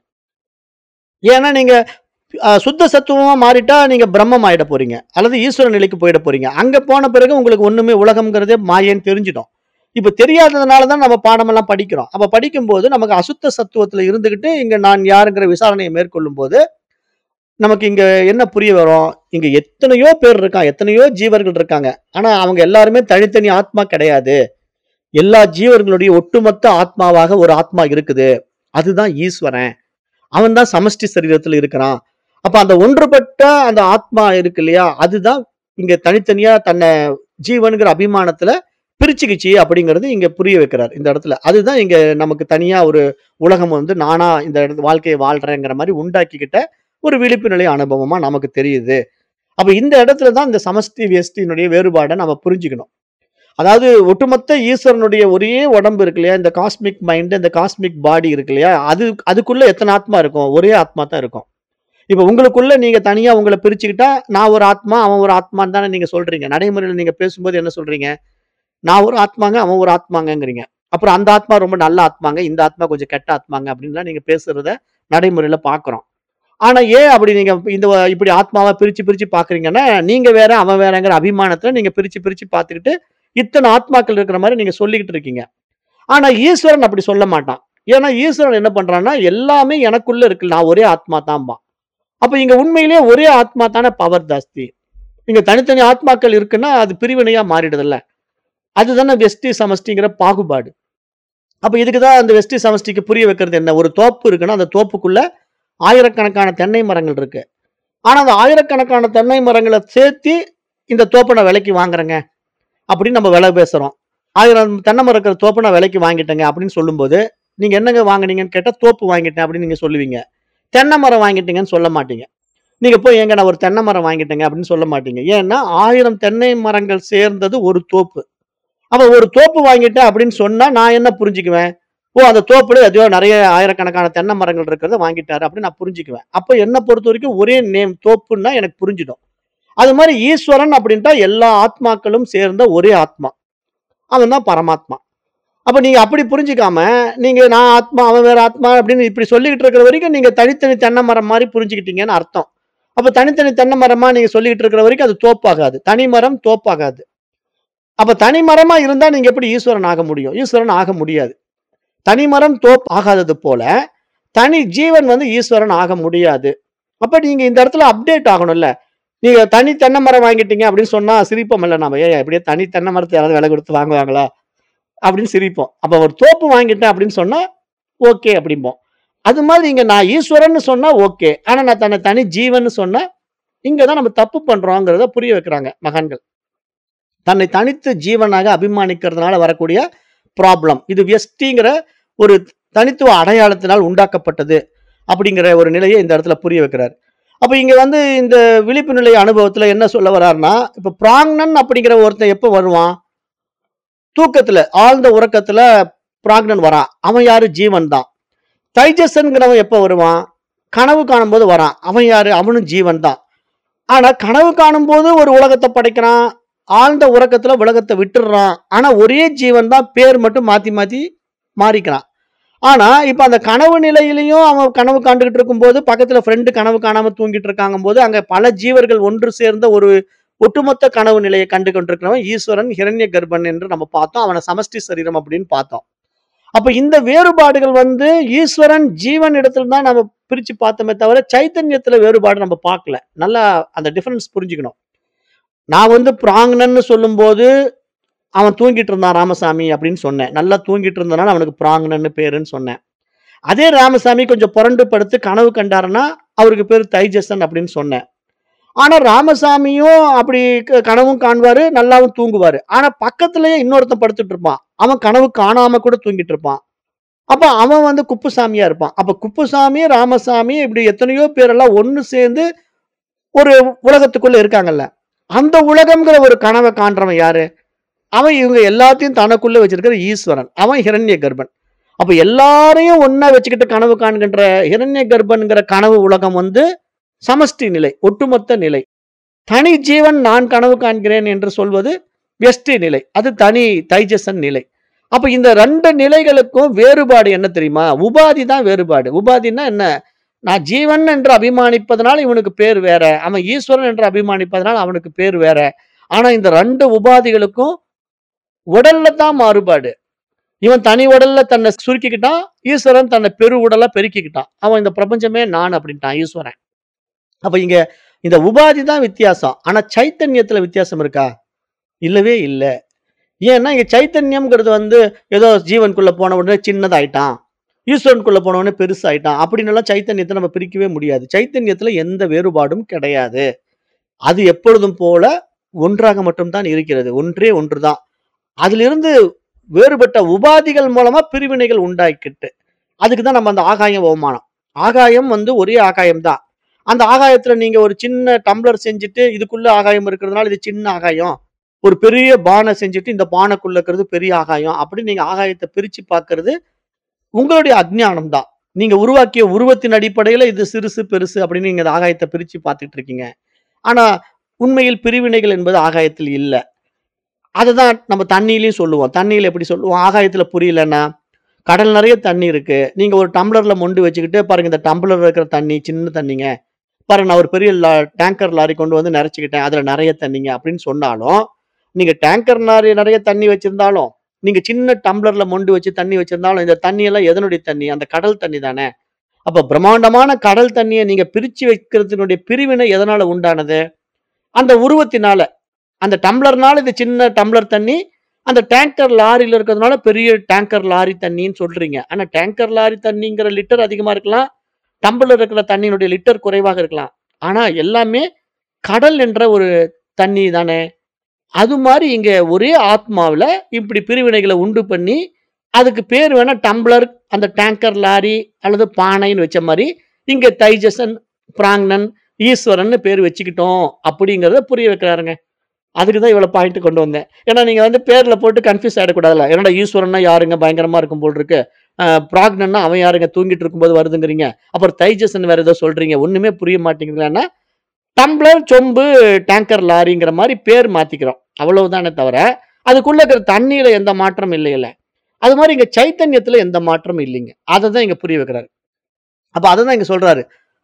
ஏன்னா நீங்க அ சுத்த சத்துவமா மாறிட்டா நீங்க பிரம்மம் ஆயிட போறீங்க. அல்லது ஈஸ்வர நிலைக்கு போயிட போறீங்க. அங்க போன பிறகு உங்களுக்கு ஒண்ணுமே உலகம்ங்கிறதே மாயைன்னு தெரிஞ்சிடும். இப்ப தெரியாததுனால தான் நம்ம பாடமெல்லாம் படிக்கிறோம். அப்ப படிக்கும்போது நமக்கு அசுத்த சத்துவத்துல இருந்துகிட்டு, இங்க நான் யாருங்கிற விசாரணையை மேற்கொள்ளும்போது, நமக்கு இங்க என்ன புரிய வரும்? இங்க எத்தனையோ பேர் இருக்கான். எத்தனையோ ஜீவர்கள் இருக்காங்க. ஆனா அவங்க எல்லாருமே தனித்தனி ஆத்மா கிடையாது. எல்லா ஜீவர்களுடைய ஒட்டுமொத்த ஆத்மாவாக ஒரு ஆத்மா இருக்குது. அதுதான் ஈஸ்வரன். அவன் தான் சமஷ்டி சரீரத்துல இருக்கிறான். அப்ப அந்த ஒன்றுபட்ட அந்த ஆத்மா இருக்கு இல்லையா? அதுதான் இங்க தனித்தனியா தன்ன ஜீவன்ங்கிற அபிமானத்துல பிரிச்சுக்கிச்சு அப்படிங்கிறது இங்க புரிய வைக்கிறார் இந்த இடத்துல. அதுதான் இங்க நமக்கு தனியா ஒரு உலகம் வந்து நானா இந்த இடத்து வாழ்க்கைய வாழ்றேங்கிற மாரி உண்டாக்கிக்கிட்ட ஒரு விழிப்பு நிலை அனுபவமா நமக்கு தெரியுது. அப்ப இந்த இடத்துல தான் இந்த சமஷ்டி, வியஷ்டியினுடைய வேறுபாட நம்ம புரிஞ்சுக்கணும். அதாவது ஒட்டுமொத்த ஈஸ்வரனுடைய ஒரே உடம்பு இருக்கு இல்லையா? இந்த காஸ்மிக் மைண்ட், இந்த காஸ்மிக் பாடி இருக்கு இல்லையா? அது அதுக்குள்ள எத்தன ஆத்மா இருக்கும்? ஒரே ஆத்மா தான் இருக்கும். இப்ப உங்களுக்குள்ள நீங்க தனியா உங்கள பிரிச்சுக்கிட்டா, நான் ஒரு ஆத்மா, அவன் ஒரு ஆத்மான்னு தானே நீங்க சொல்றீங்க. நடைமுறையில நீங்க பேசும்போது என்ன சொல்றீங்க? நான் ஒரு ஆத்மாங்க, அவன் ஒரு ஆத்மாங்கங்கிறீங்க. அப்புறம் அந்த ஆத்மா ரொம்ப நல்ல ஆத்மாங்க, இந்த ஆத்மா கொஞ்சம் கெட்ட ஆத்மாங்க அப்படின்லாம் நீங்க பேசுறத நடைமுறையில பார்க்கிறோம். ஆனா ஏன் அப்படி நீங்க இந்த இப்படி ஆத்மாவா பிரிச்சு பிரிச்சு பார்க்குறீங்கன்னா, நீங்க வேற, அவன் வேறங்கிற அபிமானத்துல நீங்க பிரிச்சு பிரிச்சு பார்த்துக்கிட்டு, இத்தன ஆத்மாக்கள் இருக்கிற மாரி நீங்க சொல்லிக்கிட்டு இருக்கீங்க. ஆனா ஈஸ்வரன் அப்படி சொல்ல மாட்டான். ஏன்னா ஈஸ்வரன் என்ன பண்றான்னா, எல்லாமே எனக்குள்ள இருக்கு. நான் ஒரே ஆத்மா தான்பான். அப்ப இங்க உண்மையிலேயே ஒரே ஆத்மா தானே பவர் ஜாஸ்தி. இங்க தனித்தனி ஆத்மாக்கள் இருக்குன்னா, அது பிரிவினையா மாறிடுதுல்ல. அதுதானே வெஷ்டி, சமஷ்டிங்கிற பாகுபாடு. அப்ப இதுக்கு தான் அந்த வெஷ்டி, சமஷ்டிக்கு புரிய வைக்கிறது என்ன? ஒரு தோப்பு இருக்குன்னா, அந்த தோப்புக்குள்ள ஆயிரக்கணக்கான தென்னை மரங்கள் இருக்கு ஆனா அந்த ஆயிரக்கணக்கான தென்னை மரங்களை சேர்த்து இந்த தோப்பை நான் விலைக்கு வாங்குறேங்க அப்படின்னு நம்ம விலை பேசுறோம் ஆயிரம் தென்னை மரம் இருக்கிற தோப்பை நான் விலைக்கு வாங்கிட்டேங்க அப்படின்னு சொல்லும்போது நீங்க என்னங்க வாங்குனீங்கன்னு கேட்டா தோப்பு வாங்கிட்டேன் அப்படின்னு நீங்க சொல்லுவீங்க தென்னை மரம் வாங்கிட்டீங்கன்னு சொல்ல மாட்டீங்க நீங்க போய் எங்க நான் ஒரு தென்னை மரம் வாங்கிட்டேங்க அப்படின்னு சொல்ல மாட்டீங்க ஏன்னா ஆயிரம் தென்னை மரங்கள் சேர்ந்தது ஒரு தோப்பு அப்ப ஒரு தோப்பு வாங்கிட்டேன் அப்படின்னு சொன்னா நான் என்ன புரிஞ்சுக்குவேன் ஓ அந்த தோப்புல எதையோ நிறைய ஆயிரக்கணக்கான தென்னை மரங்கள் இருக்கிறத வாங்கிட்டாரு அப்படின்னு நான் புரிஞ்சுக்குவேன் அப்ப என்ன பொறுத்த வரைக்கும் ஒரே நேம் தோப்புன்னா எனக்கு புரிஞ்சிடும் அது மாதிரி ஈஸ்வரன் அப்படின்ட்டா எல்லா ஆத்மாக்களும் சேர்ந்த ஒரே ஆத்மா அவன் தான் பரமாத்மா அப்ப நீங்க அப்படி புரிஞ்சுக்காம நீங்க நான் ஆத்மா அவன் வேற ஆத்மா அப்படின்னு இப்படி சொல்லிக்கிட்டு இருக்கிற வரைக்கும் நீங்க தனித்தனி தென்னை மரம் மாதிரி புரிஞ்சுக்கிட்டீங்கன்னு அர்த்தம் அப்ப தனித்தனி தென்னை மரமா நீங்க சொல்லிக்கிட்டு இருக்கிற வரைக்கும் அது தோப்பாகாது தனி மரம் தோப்பாகாது அப்ப தனி மரமா இருந்தா நீங்க எப்படி ஈஸ்வரன் ஆக முடியும் ஈஸ்வரன் ஆக முடியாது தனி மரம் தோப் ஆகாதது போல தனி ஜீவன் வந்து ஈஸ்வரன் ஆக முடியாது அப்ப நீங்க இந்த இடத்துல அப்டேட் ஆகணும்ல நீங்க தனி தென்னை மரம் வாங்கிட்டீங்க அப்படின்னு சொன்னா சிரிப்போம் இல்ல நம்ம ஏன் எப்படியே தனி தென்னை மரத்தை யாராவது விலை கொடுத்து வாங்குவாங்களா அப்படின்னு சிரிப்போம் அப்ப ஒரு தோப்பு வாங்கிட்டேன் அப்படின்னு சொன்னா ஓகே அப்படிம்போம் அது மாதிரி இங்க நான் ஈஸ்வரன் சொன்னா ஓகே ஆனா நான் தன்னை தனி ஜீவன் சொன்னா இங்கதான் நம்ம தப்பு பண்றோங்கிறத புரிய வைக்கிறாங்க மகான்கள் தன்னை தனித்து ஜீவனாக அபிமானிக்கிறதுனால வரக்கூடிய ப்ராப்ளம் இது வெஸ்டிங்கிற ஒரு தனித்துவ அடையாளத்தினால் உண்டாக்கப்பட்டது அப்படிங்கிற ஒரு நிலையை இந்த இடத்துல புரிய வைக்கிறார் அப்ப இங்க வந்து இந்த விழிப்பு நிலை அனுபவத்துல என்ன சொல்ல வர்றாருன்னா இப்ப பிராங்னன் அப்படிங்கிற ஒருத்தன் எப்ப வருவான் தூக்கத்துல ஆழ்ந்த உறக்கத்துல பிராக்னன் வரான் அவன் யாரு ஜீவன் தான் தைஜசன்கிறவன் எப்ப வருவான் கனவு காணும்போது வரான் அவன் யாரு அவனும் ஜீவன் தான் ஆனா கனவு காணும்போது ஒரு உலகத்தை படைக்கிறான் ஆழ்ந்த உறக்கத்துல உலகத்தை விட்டுடுறான் ஆனா ஒரே ஜீவன் தான் பேர் மட்டும் மாத்தி மாத்தி மாறிக்கிறான் ஆனா இப்ப அந்த கனவு நிலையிலையும் அவன் கனவு காண்டுகிட்டு இருக்கும்போது பக்கத்துல ஃப்ரெண்டு கனவு காணாம தூங்கிட்டு இருக்காங்க போது அங்க பல ஜீவர்கள் ஒன்று சேர்ந்த ஒரு ஒட்டுமொத்த கனவு நிலையை கண்டு கொண்டிருக்கிறவன் ஈஸ்வரன் ஹிரண்ய கர்ப்பன் என்று நம்ம பார்த்தோம் அவனை சமஷ்டி சரீரம் அப்படின்னு பார்த்தோம் அப்ப இந்த வேறுபாடுகள் வந்து ஈஸ்வரன் ஜீவன் இடத்துல தான் நம்ம பிரிச்சு பார்த்தோமே தவிர சைத்தன்யத்துல வேறுபாடு நம்ம பார்க்கல நல்லா அந்த டிஃபரன்ஸ் புரிஞ்சுக்கணும் நான் வந்து பிராங்கனன்னு சொல்லும்போது அவன் தூங்கிட்டு இருந்தான் ராமசாமி அப்படின்னு சொன்னேன் நல்லா தூங்கிட்டு இருந்தனால அவனுக்கு பிராங்கனன்னு பேருன்னு சொன்னேன் அதே ராமசாமி கொஞ்சம் புரண்டு படுத்து கனவு கண்டாருன்னா அவருக்கு பேர் தைஜசன் அப்படின்னு சொன்னேன் ஆனா ராமசாமியும் அப்படி க- கனவும் காண்பாரு நல்லாவும் தூங்குவாரு ஆனா பக்கத்துலயே இன்னொருத்தன் படுத்துட்டு இருப்பான் அவன் கனவு காணாம கூட தூங்கிட்டு இருப்பான் அப்ப அவன் வந்து குப்புசாமியா இருப்பான் அப்ப குப்புசாமி ராமசாமி இப்படி எத்தனையோ பேரெல்லாம் ஒண்ணு சேர்ந்து ஒரு உலகத்துக்குள்ள இருக்காங்கல்ல அந்த உலகம்ங்கிற ஒரு கனவை காண்றவன் யாரு அவன் இவங்க எல்லாத்தையும் தனக்குள்ள வச்சிருக்கிற ஈஸ்வரன் அவன் ஹிரண்ய கர்ப்பன் அப்ப எல்லாரையும் ஒண்ணா வச்சுக்கிட்டு கனவு காண்கின்ற ஹிரண்ய கர்ப்பன்கிற கனவு உலகம் வந்து சமஷ்டி நிலை ஒட்டுமொத்த நிலை தனி ஜீவன் நான் கனவு காண்கிறேன் என்று சொல்வது வெஷ்டி நிலை அது தனி தைஜசன் நிலை அப்ப இந்த ரெண்டு நிலைகளுக்கும் வேறுபாடு என்ன தெரியுமா உபாதி தான் வேறுபாடு உபாதின்னா என்ன நான் ஜீவன் என்று அபிமானிப்பதனால இவனுக்கு பேர் வேற அவன் ஈஸ்வரன் என்று அபிமானிப்பதனால அவனுக்கு பேர் வேற ஆனா இந்த ரெண்டு உபாதிகளுக்கும் உடல்ல தான் மாறுபாடு இவன் தனி உடல்ல தன்னை சுருக்கிக்கிட்டான் ஈஸ்வரன் தன்னை பெரு உடலா பெருக்கிக்கிட்டான் அவன் இந்த பிரபஞ்சமே நான் அப்படின்ட்டான் ஈஸ்வரன் அப்ப இங்க இந்த உபாதி தான் வித்தியாசம் ஆனா சைத்தன்யத்துல வித்தியாசம் இருக்கா இல்லவே இல்ல ஏன்னா இங்க சைத்தன்யம்ங்கிறது வந்து ஏதோ ஜீவனுக்குள்ள போன உடனே சின்னதாயிட்டான் ஈஸ்வரனுக்குள்ள போன உடனே பெருசாயிட்டான் அப்படின்னு எல்லாம் சைத்தன்யத்தை நம்ம பிரிக்கவே முடியாது சைத்தன்யத்துல எந்த வேறுபாடும் கிடையாது அது எப்பொழுதும் போல ஒன்றாக மட்டும்தான் இருக்கிறது ஒன்றே ஒன்றுதான் அதிலிருந்து வேறுபட்ட உபாதிகள் மூலமா பிரிவினைகள் உண்டாக்கிட்டு அதுக்கு தான் நம்ம அந்த ஆகாயம் அவமானம் ஆகாயம் வந்து ஒரே ஆகாயம் தான் அந்த ஆகாயத்துல நீங்க ஒரு சின்ன டம்ளர் செஞ்சுட்டு இதுக்குள்ள ஆகாயம் இருக்கிறதுனால இது சின்ன ஆகாயம் ஒரு பெரிய பானை செஞ்சுட்டு இந்த பானைக்குள்ள இருக்கிறது பெரிய ஆகாயம் அப்படி நீங்க ஆகாயத்தை பிரிச்சு பார்க்கிறது உங்களுடைய அஜ்ஞானம் தான் நீங்க உருவாக்கிய உருவத்தின் அடிப்படையில இது சிறுசு பெருசு அப்படின்னு நீங்க இந்த ஆகாயத்தை பிரிச்சு பார்த்துட்டு இருக்கீங்க ஆனா உண்மையில் பிரிவினைகள் என்பது ஆகாயத்தில் இல்லை அதுதான் நம்ம தண்ணியிலையும் சொல்லுவோம் தண்ணியில எப்படி சொல்லுவோம் ஆகாயத்துல புரியலன்னா கடல் நிறைய தண்ணி இருக்கு நீங்க ஒரு டம்ளர்ல மொண்டு வச்சுக்கிட்டு பாருங்க இந்த டம்ளர்ல இருக்கிற தண்ணி சின்ன தண்ணிங்க பாருங்க நான் ஒரு பெரிய டேங்கர் லாரி கொண்டு வந்து நிறைச்சிக்கிட்டேன் அதுல நிறைய தண்ணிங்க அப்படின்னு சொன்னாலும் நீங்க டேங்கர் லாரி நிறைய தண்ணி வச்சிருந்தாலும் நீங்க சின்ன டம்ளர்ல மொண்டு வச்சு தண்ணி வச்சிருந்தாலும் இந்த தண்ணி எல்லாம் எதனுடைய தண்ணி அந்த கடல் தண்ணி தானே அப்ப பிரம்மாண்டமான கடல் தண்ணியை நீங்க பிரிச்சு வைக்கிறதுனுடைய பிரிவினை எதனால உண்டானது அந்த உருவத்தினால அந்த டம்ளர்னால இது சின்ன டம்ளர் தண்ணி அந்த டேங்கர் லாரியில இருக்கிறதுனால பெரிய டேங்கர் லாரி தண்ணின்னு சொல்றீங்க ஆனா டேங்கர் லாரி தண்ணிங்கிற லிட்டர் அதிகமா இருக்கலாம் டம்ளர்ல இருக்கிற தண்ணியினுடைய லிட்டர் குறைவாக இருக்கலாம். ஆனா எல்லாமே கடல் என்ற ஒரு தண்ணி தானே! அது மாரி இங்க ஒரே ஆத்மாவுல இப்படி பிரிவினைகள உண்டு பண்ணி, அதுக்கு பேர் வேணா டம்ளர், அந்த டேங்கர் லாரி அல்லது பானைன்னு வச்ச மாரி, இங்க தைஜசன், பிராங்னன், ஈஸ்வரன்னு பேர் வச்சுக்கிட்டோம் அப்படிங்கிறத புரிய வைக்கிறாருங்க. அதுக்கு தான் இவ்வளோ பாயிண்ட் கொண்டு வந்தேன். ஏன்னா நீங்க வந்து பேர்ல போட்டு கன்ஃப்யூஸ் ஆயிடக்கூடாதுல்ல. என்னடா ஈஸ்வரன்னா யாருங்க பயங்கரமா இருக்கும் போல இருக்கு. அ பிராக்னன்னா அவன் யாருங்க தூங்கிட்டு இருக்கும்போது வருதுங்கிறீங்க. அப்புறம் தைஜசன் வேற ஏதோ சொல்றீங்க. ஒண்ணுமே புரிய மாட்டேங்குதுலன்னா, டம்ளர், சொம்பு, டேங்கர் லாரிங்கிற மாரி பேர் மாத்திக்கிறோம். அவ்வளவுதானே தவிர, அதுக்குள்ள இருக்கிற தண்ணீல எந்த மாற்றமும் இல்லைல்ல. அது மாரி இங்க சைத்தன்யத்துல எந்த மாற்றமும் இல்லைங்க. அத தான் இங்க புரிய வைக்கிறாரு. அப்ப அத தான் இங்க சொல்றாரு.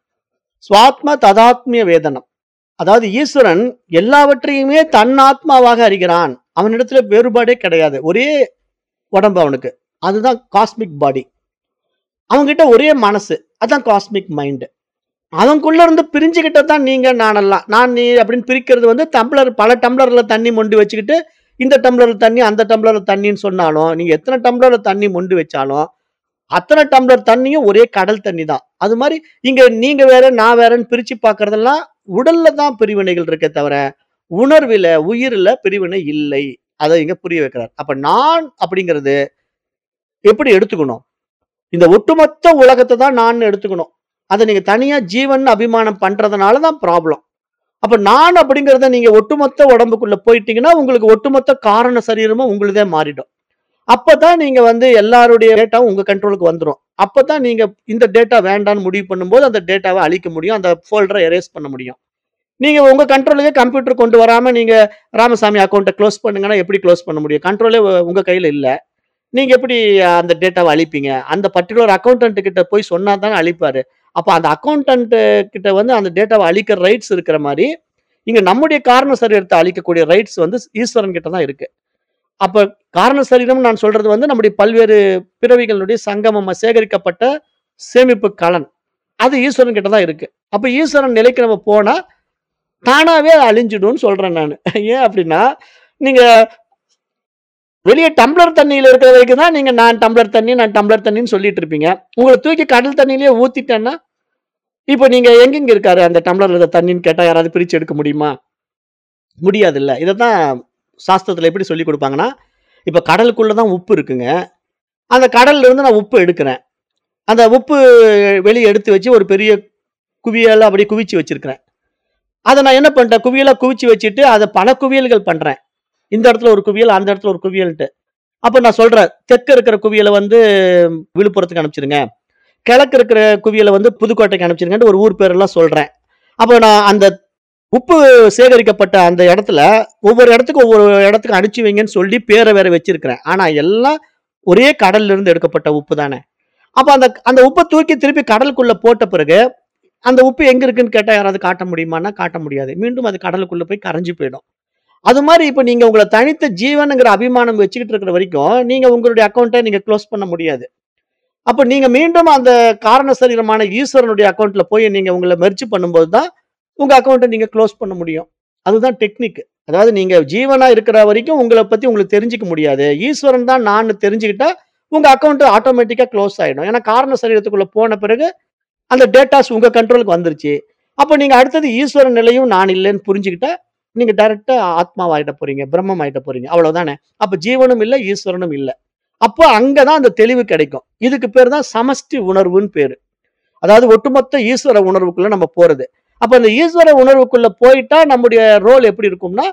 ஸ்வாத்ம ததாத்மிய வேதனம். அதாவது ஈஸ்வரன் எல்லாவற்றையுமே தன் ஆத்மாவாக அறிகிறான். அவனிடத்துல வேறுபாடே கிடையாது. ஒரே உடம்பு அவனுக்கு. அதுதான் காஸ்மிக் பாடி. அவன்கிட்ட ஒரே மனசு. அதான் காஸ்மிக் மைண்ட். அவனுக்குள்ள இருந்து பிரிஞ்சுகிட்டது தான் நீங்க, நானெல்லாம். நான், நீ அப்படின்னு பிரிக்கிறது வந்து டம்ளர் பல டம்ளர்ல தண்ணி மொண்டு வச்சுக்கிட்டு, இந்த டம்ளர்ல தண்ணி, அந்த டம்ளர்ல தண்ணின்னு சொன்னாலும், நீங்க எத்தன டம்ளர்ல தண்ணி மொண்டு வச்சாலும், அத்தன டம்ளர் தண்ணியும் ஒரே கடல் தண்ணி தான். அது மாரி இங்க நீங்க வேற, நான் வேறன்னு பிரிச்சு பார்க்கிறதெல்லாம் உடல்ல தான் பிரிவினைகள் இருக்கே தவிர, உணர்வில, உயிர்ல பிரிவினை இல்லை. அத இங்க புரிய வைக்கிறார். அப்ப நான் அப்படிங்கிறது எப்படி எடுத்துக்கணும்? இந்த ஒட்டுமொத்த உலகத்த தான் நான்னு எடுத்துக்கணும். அத நீங்க தனியா ஜீவன்னு அபிமானம் பண்றதுனால தான் ப்ராப்ளம். அப்ப நான் அப்படிங்கிறத நீங்க ஒட்டுமொத்த உடம்புக்குள்ள போயிட்டீங்கன்னா, உங்களுக்கு ஒட்டுமொத்த காரண சரீரமும் உங்களுதே மாறிடும். அப்பதான் நீங்க வந்து எல்லாருடைய டேட்டாவும் உங்க கண்ட்ரோலுக்கு வந்துரும். அப்பதான் நீங்க இந்த டேட்டா வேண்டான்னு முடிவு பண்ணும்போது, அந்த டேட்டாவ அழிக்க முடியும். அந்த ஃபோல்டர எரேஸ் பண்ண முடியும். நீங்க உங்க கண்ட்ரோலுக்கே கம்ப்யூட்டர் கொண்டு வராம நீங்க ராமசாமி அக்கவுண்ட்ட குளோஸ் பண்ணுங்கன்னா எப்படி குளோஸ் பண்ண முடியும்? கண்ட்ரோலே உ உங்க கையில இல்ல. நீங்க எப்படி அந்த டேட்டாவ அழிப்பீங்க? அந்த பர்ட்டிகுலர் அக்கவுண்டன்ட் கிட்ட போய் சொன்னா தானே அழிப்பாரு. அப்ப அந்த அக்கவுண்டன்ட் கிட்ட வந்து அந்த டேட்டாவ அழிக்கிற ரைட்ஸ் இருக்கிற மாரி, இங்க நம்முடைய காரண சரீரத்த அழிக்கக்கூடிய ரைட்ஸ் வந்து ஈஸ்வரன் கிட்ட தான் இருக்கு. அப்ப காரண சரீரம்னு நான் சொல்றது வந்து நம்முடைய பல்வேறு பிறவிகளுடைய சங்கமமா சேகரிக்கப்பட்ட சேமிப்பு கலன். அது ஈஸ்வரன் கிட்ட தான் இருக்கு. அப்ப ஈஸ்வரன் நிலைக்கு நம்ம போனா, தானாவே அது அழிஞ்சிடும்னு சொல்றேன் நானு. ஏன் அப்படின்னா, நீங்க வெளிய டம்ளர் தண்ணீல இருக்கிற வரைக்கும் தான் நீங்க நான் டம்ளர் தண்ணி, நான் டம்ளர் தண்ணின்னு சொல்லிட்டு இருப்பீங்க. உங்கள தூக்கி கடல் தண்ணீலயே ஊத்திட்டேன்னா, இப்ப நீங்க எங்கெங்க இருக்காரு அந்த டம்ளர்ல இருக்க தண்ணீன்னு கேட்டா யாராவது பிரிச்சு எடுக்க முடியுமா? முடியாதுல்ல. இதத்தான் சாஸ்திரத்துல எப்படி சொல்லிக் குடுப்பாங்கன்னா, இப்ப கடலுக்குள்ள தான் உப்பு இருக்குங்க. அந்த கடல்ல இருந்து நான் உப்பு எடுக்கிறேன். அந்த உப்பு வெளிய எடுத்து வச்சு ஒரு பெரிய குவியலா அப்படியே குவிச்சு வச்சிருக்கிறேன். அத நான் என்ன பண்ணிட்டேன், குவியலா குவிச்சு வச்சுட்டு, அத பல குவியல்கள் பண்றேன். இந்த இடத்துல ஒரு குவியல், அந்த இடத்துல ஒரு குவியல்ன்ட்டு. அப்ப நான் சொல்றேன், தெற்க இருக்கிற குவியல வந்து விழுப்புரத்துக்கு அனுப்பிச்சுருங்க. கிழக்கு இருக்கிற குவியல வந்து புதுக்கோட்டைக்கு அனுப்பிச்சுருங்கன்ட்டு ஒரு ஊர் பேரெல்லாம் சொல்றேன். அப்ப நான் அந்த உப்பு சேகரிக்கப்பட்ட அந்த இடத்துல, ஒவ்வொரு இடத்துக்கும் ஒவ்வொரு இடத்துக்கு அனுப்பிச்சு வைங்கன்னு சொல்லி பேர வேற வச்சிருக்கிறேன். ஆனா எல்லாம் ஒரே கடல்ல இருந்து எடுக்கப்பட்ட உப்பு தானே. அப்ப அந்த அந்த உப்ப தூக்கி திருப்பி கடலுக்குள்ள போட்ட பிறகு, அந்த உப்பு எங்க இருக்குன்னு கேட்டா யாராவது காட்ட முடியுமான்னா, காட்ட முடியாது. மீண்டும் அது கடலுக்குள்ள போய் கரைஞ்சு போயிடும். அது மாரி இப்ப நீங்க உங்கள தனித்த ஜீவன்ங்கிற அபிமானம் வச்சுக்கிட்டு இருக்கிற வரைக்கும், நீங்க உங்களுடைய அக்கவுண்ட்ட நீங்க குளோஸ் பண்ண முடியாது. அப்ப நீங்க மீண்டும் அந்த காரண சரீரமான ஈஸ்வரனுடைய அக்கவுண்ட்ல போய் நீங்க உங்கள மெர்ஜ் பண்ணும்போது தான், உங்க அக்கவுண்ட்ட நீங்க குளோஸ் பண்ண முடியும். அதுதான் டெக்னிக். அதாவது நீங்க ஜீவனா இருக்கிற வரைக்கும் உங்கள பத்தி உங்களுக்கு தெரிஞ்சுக்க முடியாது. ஈஸ்வரன் தான் நான்னு தெரிஞ்சுக்கிட்டா, உங்க அக்கவுண்ட் ஆட்டோமேட்டிக்கா குளோஸ் ஆயிடும். ஏன்னா காரண சரீரத்துக்குள்ள போன பிறகு, அந்த டேட்டாஸ் உங்க கண்ட்ரோலுக்கு வந்துருச்சு. அப்ப நீங்க அடுத்தது ஈஸ்வரன் நிலையும் நான் இல்லன்னு புரிஞ்சுக்கிட்டா, நீங்க டைரக்ட்டா ஆத்மாவாயிட போறீங்க. பிரம்மம் ஆயிட போறீங்க. அவ்வளவுதானே. அப்ப ஜீவனும் இல்ல, ஈஸ்வரனும் இல்ல. அப்ப அங்க தான் அந்த தெளிவு கிடைக்கும். இதுக்கு பேரு தான் சமஷ்டி உணர்வுன்னு பேரு. அதாவது ஒட்டுமொத்த ஈஸ்வர உணர்வுக்குள்ள நம்ம போறது. அப்ப அந்த ஈஸ்வர உணர்வுக்குள்ள போயிட்டா நம்முடைய ரோல் எப்படி இருக்கும்னா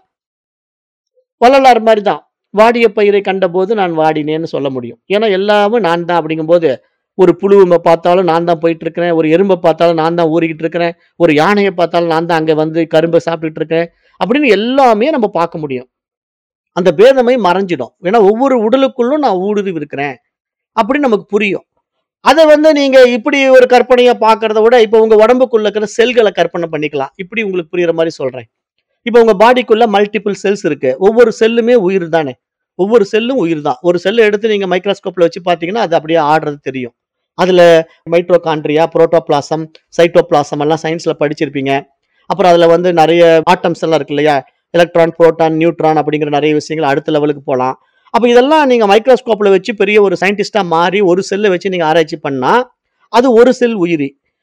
வள்ளலார் மாரி தான். "வாடிய பயிரை கண்டபோது நான் வாடினேன்னு" சொல்ல முடியும். ஏன்னா எல்லாமே நான் தான் அப்படிங்கும்போது, ஒரு புழுவ பார்த்தாலும் நான் தான் போயிட்டு இருக்கிறேன். ஒரு எறும்ப பார்த்தாலும் நான் தான் ஊறிக்கிட்டு இருக்கிறேன். ஒரு யானைய பார்த்தாலும் நான் தான் அங்க வந்து கரும்ப சாப்பிட்டுட்டு இருக்கேன். அப்படின்னு எல்லாமே நம்ம பார்க்க முடியும். அந்த பேதமை மறைஞ்சிடும். ஏன்னா ஒவ்வொரு உடலுக்குள்ளும் நான் ஊடுருவி இருக்கிறேன். அப்படின்னு நமக்கு புரியும். அத வந்து நீங்க இப்படி ஒரு கற்பனையா பார்க்கிறத விட, இப்ப உங்க உடம்புக்குள்ள இருக்கிற செல்கள கற்பனை பண்ணிக்கலாம். இப்படி உங்களுக்கு புரியிற மாரி சொல்றேன். இப்ப உங்க பாடிக்குள்ள மல்டிபிள் செல்ஸ் இருக்கு. ஒவ்வொரு செல்லுமே உயிர் தானே. ஒவ்வொரு செல்லும் உயிர் தான். ஒரு செல்ல எடுத்து நீங்க மைக்ரோஸ்கோப்ல வச்சு பார்த்தீங்கன்னா, அது அப்படியே ஆடுறது தெரியும். அதுல மைட்டோகாண்ட்ரியா, புரோட்டோபிளாசம், சைட்டோபிளாசம் எல்லாம் சயன்ஸ்ல படிச்சிருப்பீங்க. அப்புறம் அதுல வந்து நெறைய ஆட்டம்ஸ் எல்லாம் இருக்கு இல்லையா? எலக்ட்ரான், புரோட்டான், நியூட்ரான் அப்படிங்கிற நெறைய விஷயங்கள் அடுத்த லெவலுக்கு போலாம். அப்ப இதெல்லாம் நீங்க மைக்ரோஸ்கோப்ல வச்சு பெரிய ஒரு சயின்டிஸ்ட்டா மாறி ஒரு செல்ல வச்சு நீங்க ஆராய்ச்சி பண்ணா, அது ஒரு செல் உயிரி.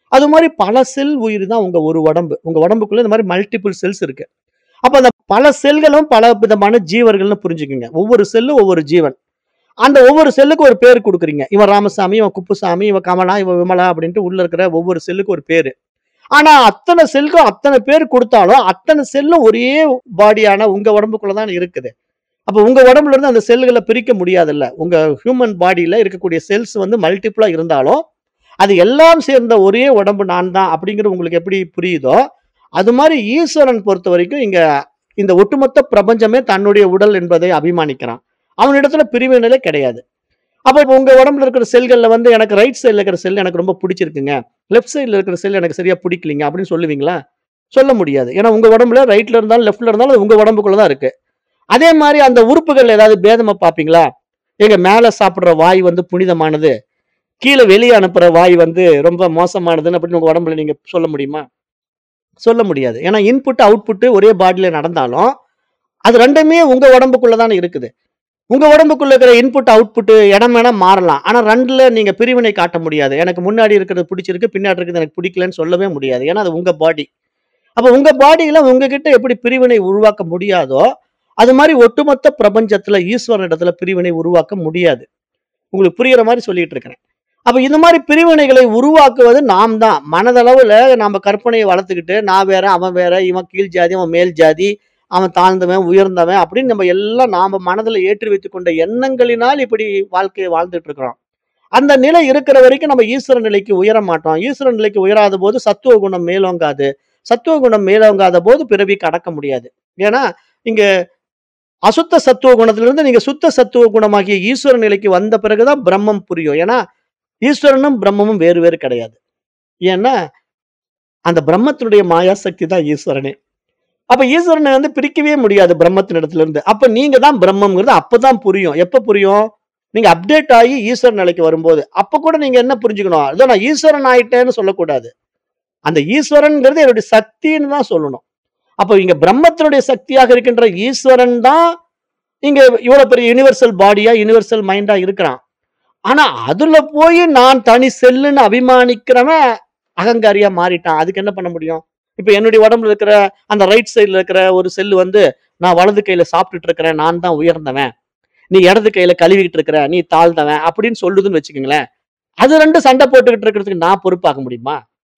அது மாதிரி பல செல் உயிர் தான் உங்க ஒரு உடம்பு உங்க உடம்புக்குள்ள இந்த மாதிரி மல்டிபிள் செல்ஸ் இருக்கு அப்ப அந்த பல செல்களும் பல விதமான ஜீவர்கள்னு புரிஞ்சுக்குங்க ஒவ்வொரு செல்லும் ஒவ்வொரு ஜீவன் அந்த ஒவ்வொரு செல்லுக்கு ஒரு பேர் கொடுக்குறீங்க இவன் ராமசாமி இவன் குப்புசாமி இவன் கமலா இவன் விமலா அப்படின்ட்டு உள்ள இருக்கிற ஒவ்வொரு செல்லுக்கு ஒரு பேரு ஆனா அத்தனை செல்லுக்கும் அத்தனை பேர் கொடுத்தாலும் அத்தனை செல்லும் ஒரே பாடியான உங்க உடம்புக்குள்ள தான் இருக்குது அப்ப உங்க உடம்புல இருந்து அந்த செல்லுகளை பிரிக்க முடியாதுல்ல உங்க ஹியூமன் பாடியில இருக்கக்கூடிய செல்ஸ் வந்து மல்டிபிளா இருந்தாலும் அது எல்லாம் சேர்ந்த ஒரே உடம்பு நான் தான் அப்படிங்கிறது உங்களுக்கு எப்படி புரியுதோ அது மாதிரி ஈஸ்வரன் பொறுத்த வரைக்கும் இங்க இந்த ஒட்டுமொத்த பிரபஞ்சமே தன்னுடைய உடல் என்பதை அபிமானிக்கிறான் அவனிடத்துல பிரிவினையிலே கிடையாது அப்ப இப்ப உங்க உடம்புல இருக்கிற செல்கள்ல வந்து எனக்கு ரைட் சைடுல இருக்கிற செல் எனக்கு ரொம்ப பிடிச்சிருக்குங்க லெஃப்ட் சைடுல இருக்கிற செல் எனக்கு சரியா பிடிக்கலீங்க அப்படின்னு சொல்லுவீங்களா சொல்ல முடியாது ஏன்னா உங்க உடம்புல ரைட்ல இருந்தாலும் லெஃப்ட்ல இருந்தாலும் அது உங்க உடம்புக்குள்ள தான் இருக்கு அதே மாதிரி அந்த உறுப்புகள் ஏதாவது பேதமா பாப்பீங்களா எங்க மேல சாப்பிடுற வாய் வந்து புனிதமானது கீழே வெளியே அனுப்புற வாய் வந்து ரொம்ப மோசமானதுன்னு அப்படின்னு உங்க உடம்புல நீங்க சொல்ல முடியுமா சொல்ல முடியாது ஏன்னா இன்புட் அவுட்புட் ஒரே பாடியில நடந்தாலும் அது ரெண்டுமே உங்க உடம்புக்குள்ள தானே இருக்குது உங்க உடம்புக்குள்ள இருக்கிற இன்புட் அவுட்புட் இடம் வேணா மாறலாம் ஆனா ரெண்டுல நீங்க பிரிவினை காட்ட முடியாது எனக்கு முன்னாடி இருக்கிறது பிடிச்சிருக்கு பின்னாடி இருக்கிறது எனக்கு பிடிக்கலன்னு சொல்லவே முடியாது ஏன்னா அது உங்க பாடி அப்ப உங்க பாடியில உங்ககிட்ட எப்படி பிரிவினை உருவாக்க முடியாதோ அது மாதிரி ஒட்டுமொத்த பிரபஞ்சத்துல ஈஸ்வரன் இடத்துல பிரிவினை உருவாக்க முடியாது உங்களுக்கு புரியுற மாதிரி சொல்லிட்டு இருக்கிறேன் அப்ப இந்த மாதிரி பிரிவினைகளை உருவாக்குவது நாம் தான் மனதளவுல நாம கற்பனையை வளர்த்துக்கிட்டு நான் வேற அவன் வேற இவன் கீழ் ஜாதி அவன் மேல் ஜாதி அவன் தாழ்ந்தவன் உயர்ந்தவன் அப்படின்னு நம்ம எல்லாம் நாம மனதில் ஏற்றி வைத்துக் கொண்ட எண்ணங்களினால் இப்படி வாழ்க்கையை வாழ்ந்துட்டு இருக்கிறோம் அந்த நிலை இருக்கிற வரைக்கும் நம்ம ஈஸ்வர நிலைக்கு உயர மாட்டோம் ஈஸ்வர நிலைக்கு உயராத போது சத்துவ குணம் மேலோங்காது சத்துவ குணம் மேலோங்காத போது பிறவிக்கு அடக்க முடியாது ஏன்னா இங்க அசுத்த சத்துவ குணத்திலிருந்து நீங்க சுத்த சத்துவ குணமாகிய ஈஸ்வர நிலைக்கு வந்த பிறகுதான் பிரம்மம் புரியும் ஏன்னா ஈஸ்வரனும் பிரம்மமும் வேறு வேறு கிடையாது ஏன்னா அந்த பிரம்மத்தினுடைய மாயாசக்தி தான் ஈஸ்வரனே அப்ப ஈஸ்வரனை வந்து பிரிக்கவே முடியாது பிரம்மத்தின் இடத்துல இருந்து அப்ப நீங்க தான் பிரம்மம்ங்கிறது அப்பதான் புரியும் எப்ப புரியும் நீங்க அப்டேட் ஆகி ஈஸ்வரன் நிலைக்கு வரும்போது அப்ப கூட நீங்க என்ன புரிஞ்சுக்கணும் அதோ நான் ஈஸ்வரன் ஆயிட்டேன்னு சொல்லக்கூடாது அந்த ஈஸ்வரன்ங்கிறது என்னுடைய சக்தின்னு தான் சொல்லணும் அப்ப இங்க பிரம்மத்தினுடைய சக்தியாக இருக்கின்ற ஈஸ்வரன் தான் இங்க இவ்வளவு பெரிய யுனிவர்சல் பாடியா யுனிவர்சல் மைண்டா இருக்கிறான் ஆனா அதுல போய் நான் தனி செல்லுன்னு அபிமானிக்கிறவன் அகங்காரியா மாறிட்டான் அதுக்கு என்ன பண்ண முடியும் இப்ப என்னுடைய உடம்புல இருக்கிற அந்த ரைட் சைடுல இருக்கிற ஒரு செல்லு வந்து நான் வலது கையில சாப்பிட்டுட்டு இருக்கிறேன் நான் தான் உயர்ந்தவன் நீ இடது கையில கழுவிக்கிட்டு இருக்கிற நீ தாழ்ந்தவன் அப்படின்னு சொல்லுதுன்னு வச்சுக்கோங்களேன் அது ரெண்டு சண்டை போட்டுக்கிட்டு இருக்கிறதுக்கு நான் பொறுப்பாக்க முடியுமா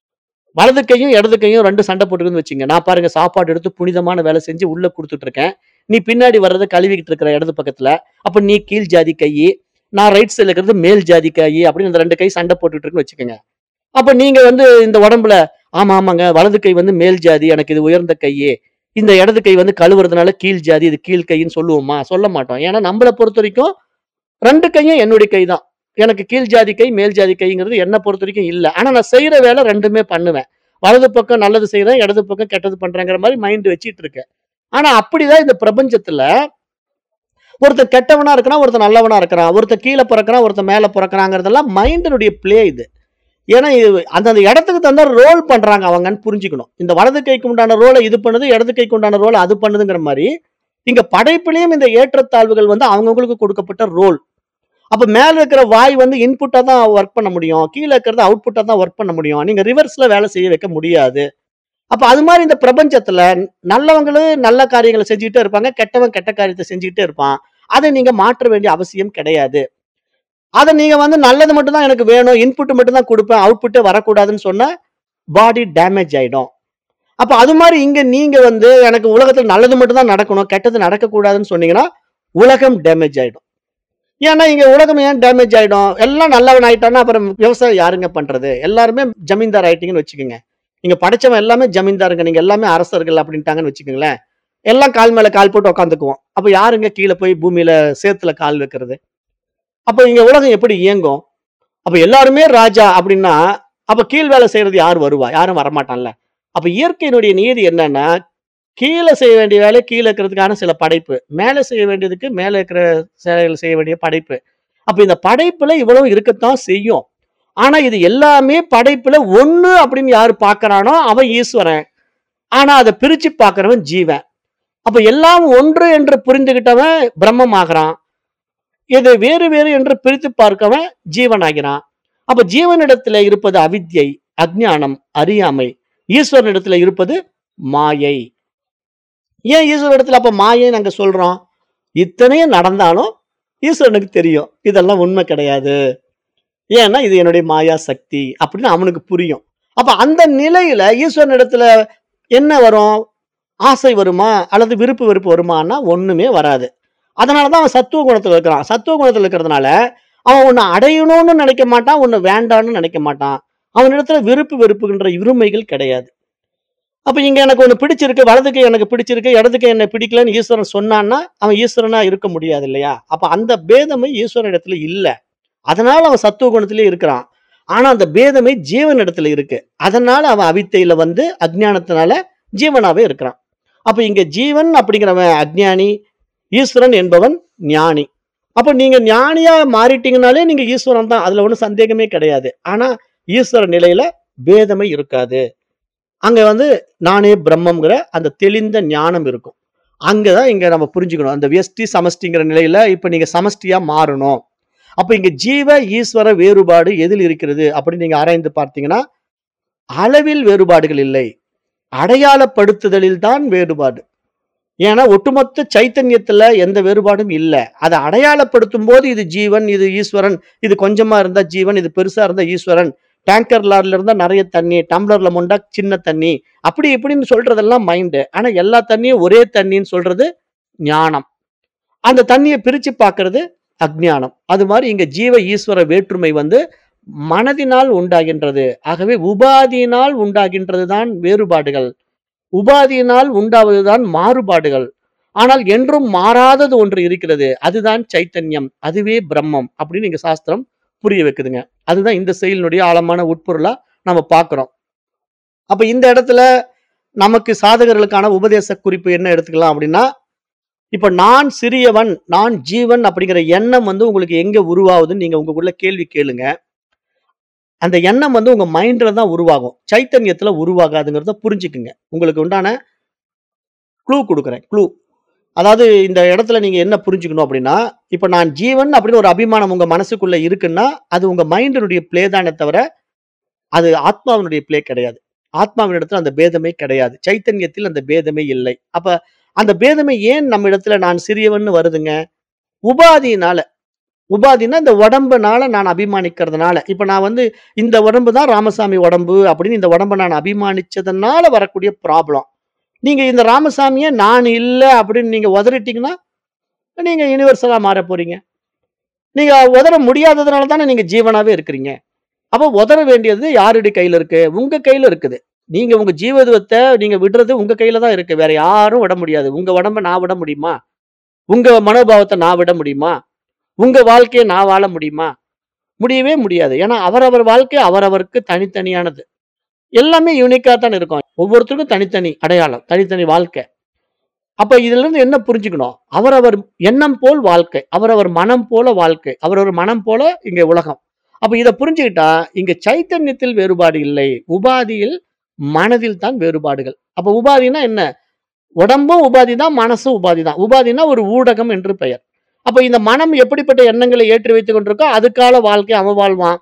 வலது கையும் இடது கையும் ரெண்டு சண்டை போட்டுக்குன்னு வச்சுங்க நான் பாருங்க சாப்பாடு எடுத்து புனிதமான வேலை செஞ்சு உள்ள கொடுத்துட்டு இருக்கேன் நீ பின்னாடி வர்றதை கழுவிக்கிட்டு இருக்கிற இடது பக்கத்துல அப்ப நீ கீழ் ஜாதி கை நான் ரைட் சைடுல இருக்கிறது மேல் ஜாதி கை அப்படின்னு இந்த ரெண்டு கை சண்டை போட்டுட்டு இருக்குன்னு வச்சுக்கோங்க அப்ப நீங்க வந்து இந்த உடம்புல ஆமா ஆமாங்க வலது கை வந்து மேல் ஜாதி எனக்கு இது உயர்ந்த கையே இந்த இடது கை வந்து கழுவுறதுனால கீழ் ஜாதி இது கீழ் கைன்னு சொல்லுவோமா சொல்ல மாட்டோம் ஏன்னா நம்மளை பொறுத்த வரைக்கும் ரெண்டு கையும் என்னுடைய கை தான் எனக்கு கீழ் ஜாதி கை மேல் ஜாதி கைங்கிறது என்னை பொறுத்த வரைக்கும் இல்லை ஆனா நான் செய்யற வேலை ரெண்டுமே பண்ணுவேன் வலது பக்கம் நல்லது செய்யறேன் இடது பக்கம் கெட்டது பண்றேங்கிற மாதிரி மைண்ட் வச்சிட்டு இருக்கேன் ஆனா அப்படிதான் இந்த பிரபஞ்சத்துல ஒருத்தன் கெட்டவனா இருக்கிறான் ஒருத்தன் நல்லவனா இருக்கிறான் ஒருத்தன் கீழே பிறக்கிறான் ஒருத்தன் மேல பிறக்கிறாங்கிறதெல்லாம் மைண்டினுடைய பிளே இது ஏன்னா இது அந்தந்த இடத்துக்கு தகுந்த ரோல் பண்றாங்க அவங்கன்னு புரிஞ்சுக்கணும் இந்த வலது கைக்கு உண்டான ரோலை இது பண்ணுது இடது கைக்கு உண்டான ரோலை அது பண்ணுதுங்கிற மாதிரி இங்க படைப்பிலையும் இந்த ஏற்றத்தாழ்வுகள் வந்து அவங்கவுங்களுக்கு கொடுக்கப்பட்ட ரோல் அப்ப மேல இருக்கிற வாய் வந்து இன்புட்டா தான் ஒர்க் பண்ண முடியும் கீழே இருக்கிறது அவுட்புட்டா தான் ஒர்க் பண்ண முடியும் நீங்க ரிவர்ஸ்ல வேலை செய்ய வைக்க முடியாது அப்ப அது மாதிரி இந்த பிரபஞ்சத்துல நல்லவங்களும் நல்ல காரியங்களை செஞ்சுக்கிட்டே இருப்பாங்க கெட்டவன் கெட்ட காரியத்தை செஞ்சுக்கிட்டே இருப்பான் அதை நீங்க மாற்ற வேண்டிய அவசியம் கிடையாது அதை நீங்க வந்து நல்லது மட்டும் தான் எனக்கு வேணும் இன்புட் மட்டும் தான் கொடுப்பேன் அவுட்புட்டே வரக்கூடாதுன்னு சொன்னா பாடி டேமேஜ் ஆயிடும் அப்ப அது மாதிரி இங்க நீங்க வந்து எனக்கு உலகத்துல நல்லது மட்டும் தான் நடக்கணும் கெட்டது நடக்கக்கூடாதுன்னு சொன்னீங்கன்னா உலகம் டேமேஜ் ஆயிடும் ஏன்னா இங்க உலகம் ஏன் டேமேஜ் ஆயிடும் எல்லாம் நல்லவன் ஆயிட்டான்னா அப்புறம் விவசாயம் யாருங்க பண்றது எல்லாருமே ஜமீன்தார் ஆயிட்டீங்கன்னு வச்சுக்கோங்க நீங்க படிச்சவன் எல்லாமே ஜமீன்தாருங்க நீங்க எல்லாமே அரசர்கள் அப்படின்ட்டாங்கன்னு வச்சுக்கோங்களேன் எல்லாம் கால் மேல கால் போட்டு உட்காந்துக்குவோம் அப்ப யாருங்க கீழே போய் பூமியில சேத்துல கால் வைக்கிறது அப்ப இங்க உலகம் எப்படி இயங்கும் அப்ப எல்லாருமே ராஜா அப்படின்னா அப்ப கீழ் வேலை செய்யறது யார் வருவா யாரும் வரமாட்டான்ல அப்ப இயற்கையினுடைய நீதி என்னன்னா கீழே செய்ய வேண்டிய வேலை கீழே இருக்கிறதுக்கான சில படைப்பு மேலே செய்ய வேண்டியதுக்கு மேலே இருக்கிற செயல்கள் செய்ய வேண்டிய படைப்பு அப்ப இந்த படைப்புல இவ்வளவு இருக்கத்தான் செய்யும் ஆனா இது எல்லாமே படைப்புல ஒண்ணு அப்படின்னு யாரு பார்க்கறானோ அவன் ஈஸ்வரன் ஆனா அதை பிரிச்சு பார்க்கறவன் ஜீவன் அப்ப எல்லாம் ஒன்று என்று புரிந்துகிட்டவன் பிரம்மம் ஆகிறான் இது வேறு வேறு என்று பிரித்து பார்க்கவன் ஜீவன் ஆகிறான் அப்ப ஜீவனிடத்துல இருப்பது அவித்யை அஞ்ஞானம், அறியாமை. ஈஸ்வரனிடத்துல இருப்பது மாயை. ஏன் ஈஸ்வரனிடத்துல அப்ப மாயைன்னு அங்க சொல்றோம்? இத்தனையும் நடந்தாலும் ஈஸ்வரனுக்கு தெரியும். இதெல்லாம் உண்மை கிடையாது. ஏன்னா, இது என்னுடைய மாயா சக்தி அப்படின்னு அவனுக்கு புரியும். அப்ப அந்த நிலையில ஈஸ்வரனிடத்துல என்ன வரும்? ஆசை வருமா? அல்லது விருப்பு வெறுப்பு வருமான்னா, ஒண்ணுமே வராது. அதனால தான் அவன் சத்துவ குணத்துல இருக்கிறான். சத்துவ குணத்துல இருக்கிறதுனால, அவன் உன்ன அடையணும்னு நினைக்க மாட்டான். உன்ன வேண்டான்னு நினைக்க மாட்டான். அவனிடத்துல விருப்பு வெறுப்புகின்ற இருமைகள் கிடையாது. அப்ப இங்க எனக்கு ஒண்ணு பிடிச்சிருக்கு, வலது கை எனக்கு பிடிச்சிருக்கு, இடது கை என்ன பிடிக்கலன்னு ஈஸ்வரன் சொன்னான்னா, அவன் ஈஸ்வரனா இருக்க முடியாது இல்லையா? அப்ப அந்த பேதமை ஈஸ்வரனிடத்துல இல்ல. அதனால அவன் சத்துவ குணத்திலே இருக்கிறான். ஆனா அந்த பேதமை ஜீவனிடத்துல இருக்கு. அதனால அவன் அவித்தையில வந்து அஞ்ஞானத்தினால ஜீவனாவே இருக்கிறான். அப்ப இங்க ஜீவன் அப்படிங்கிறவன் அஞ்ஞானி, ஈஸ்வரன் என்பவன் ஞானி. அப்ப நீங்க ஞானியா மாறிட்டீங்கனாலே நீங்க ஈஸ்வரன் தான். அதுல ஒண்ணும் சந்தேகமே கிடையாது. ஆனா ஈஸ்வர நிலையில பேதமை இருக்காது. அங்க வந்து நானே பிரம்மம்ங்கிற அந்த தெளிந்த ஞானம் இருக்கும். அங்க தான் இங்க நம்ம புரிஞ்சுக்கணும். அந்த வியஷ்டி, சமஷ்டிங்கிற நிலையில இப்ப நீங்க சமஷ்டியா மாறணும். அப்ப இங்க ஜீவ, ஈஸ்வர வேறுபாடு எதில் இருக்கிறது அப்படின்னு நீங்க ஆராய்ந்து பார்த்தீங்கன்னா, அளவில் வேறுபாடுகள் இல்லை. அடையாளப்படுத்துதலில் தான் வேறுபாடு. ஏன்னா, ஒட்டுமொத்த சைத்தன்யத்துல எந்த வேறுபாடும் இல்ல. அத அடையாளப்படுத்தும்போது இது ஜீவன், இது ஈஸ்வரன், இது கொஞ்சமா இருந்தா ஜீவன், இது பெருசா இருந்தா ஈஸ்வரன், டேங்கர் லாரில இருந்தா நெறைய தண்ணி, டம்ளர்ல மொண்டா சின்ன தண்ணி, அப்படி இப்படின்னு சொல்றதெல்லாம் மைண்டு. ஆனா எல்லா தண்ணியும் ஒரே தண்ணீன்னு சொல்றது ஞானம். அந்த தண்ணிய பிரிச்சு பார்க்கிறது அஞ்ஞானம். அது மாரி இங்க ஜீவ, ஈஸ்வர வேற்றுமை வந்து மனதினால் உண்டாகின்றது. ஆகவே உபாதியினால் உண்டாகின்றது தான் வேறுபாடுகள். உபாதியினால் உண்டாவது தான் மாறுபாடுகள். ஆனால் என்றும் மாறாதது ஒன்று இருக்கிறது. அதுதான் சைத்தன்யம். அதுவே பிரம்மம் அப்படின்னு இங்க சாஸ்திரம் புரிய வைக்குதுங்க. அதுதான் இந்த செயலினுடைய ஆழமான உட்பொருளா நம்ம பார்க்கிறோம். அப்ப இந்த இடத்துல நமக்கு சாதகர்களுக்கான உபதேச குறிப்பு என்ன எடுத்துக்கலாம் அப்படின்னா, இப்ப நான் சிறியவன், நான் ஜீவன் அப்படிங்கிற எண்ணம் வந்து உங்களுக்கு எங்க உருவாகுதுன்னு நீங்க உங்களுக்குள்ள கேள்வி கேளுங்க. அந்த எண்ணம் வந்து உங்க மைண்ட்ல தான் உருவாகும். சைத்தன்யத்துல உருவாகாதுங்கிறத புரிஞ்சுக்குங்க. உங்களுக்கு உண்டான க்ளூ குடுக்குறேன். க்ளூ. அதாவது இந்த இடத்துல நீங்க என்ன புரிஞ்சுக்கணும் அப்படின்னா, இப்ப நான் ஜீவன் அப்படின்னு ஒரு அபிமானம் உங்க மனசுக்குள்ள இருக்குன்னா, அது உங்க மைண்டினுடைய ப்ளே தானே தவிர, அது ஆத்மாவினுடைய ப்ளே கிடையாது. ஆத்மாவினிடத்துல அந்த பேதமே கிடையாது. சைத்தன்யத்தில் அந்த பேதமே இல்லை. அப்ப அந்த பேதமை ஏன் நம்ம இடத்துல நான் சிறியவன்னு வருதுங்க? உபாதியினால. உபாதின்னா இந்த உடம்புனால நான் அபிமானிக்கிறதுனால. இப்ப நான் வந்து இந்த உடம்பு தான் ராமசாமி உடம்பு அப்படின்னு இந்த உடம்ப நான் அபிமானிச்சதுனால வரக்கூடிய ப்ராப்ளம். நீங்க இந்த ராமசாமிய நான் இல்ல அப்படின்னு நீங்க உதறிட்டீங்கன்னா, நீங்க யுனிவர்சலா மாறப் போறீங்க. நீங்க உதற முடியாததுனால தானே நீங்க ஜீவனாவே இருக்கிறீங்க. அப்ப உதற வேண்டியது யாருடைய கையில இருக்கு? உங்க கையில இருக்குது. நீங்க உங்க ஜீவத்துவத்த நீங்க விடுறது உங்க கையில தான் இருக்கு. வேற யாரும் விட முடியாது. உங்க உடம்ப நான் விட முடியுமா? உங்க மனோபாவத்த நான் விட முடியுமா? உங்க வாழ்க்கைய நான் வாழ முடியுமா? முடியவே முடியாது. ஏன்னா அவரவர் வாழ்க்கை அவரவருக்கு தனித்தனியானது. எல்லாமே யூனிக்கா தான் இருக்கும். ஒவ்வொருத்தருக்கும் தனித்தனி அடையாளம், தனித்தனி வாழ்க்கை. அப்ப இதிலிருந்து என்ன புரிஞ்சுக்கணும்? அவரவர் எண்ணம் போல் வாழ்க்கை. அவரவர் மனம் போல வாழ்க்கை. அவரவர் மனம் போல இங்க உலகம். அப்ப இத புரிஞ்சுக்கிட்டா, இங்க சைத்தன்யத்தில் வேறுபாடு இல்லை. உபாதியில், மனதில் தான் வேறுபாடுகள். அப்ப உபாதின்னா என்ன? உடம்பும் உபாதி தான், மனசும் உபாதி தான். உபாதின்னா ஒரு ஊடகம் என்று பெயர். அப்ப இந்த மனம் எப்படிப்பட்ட எண்ணங்களை ஏற்றி வைத்துக் கொண்டிருக்கோ, அதுக்கான வாழ்க்கை அவன் வாழ்வான்.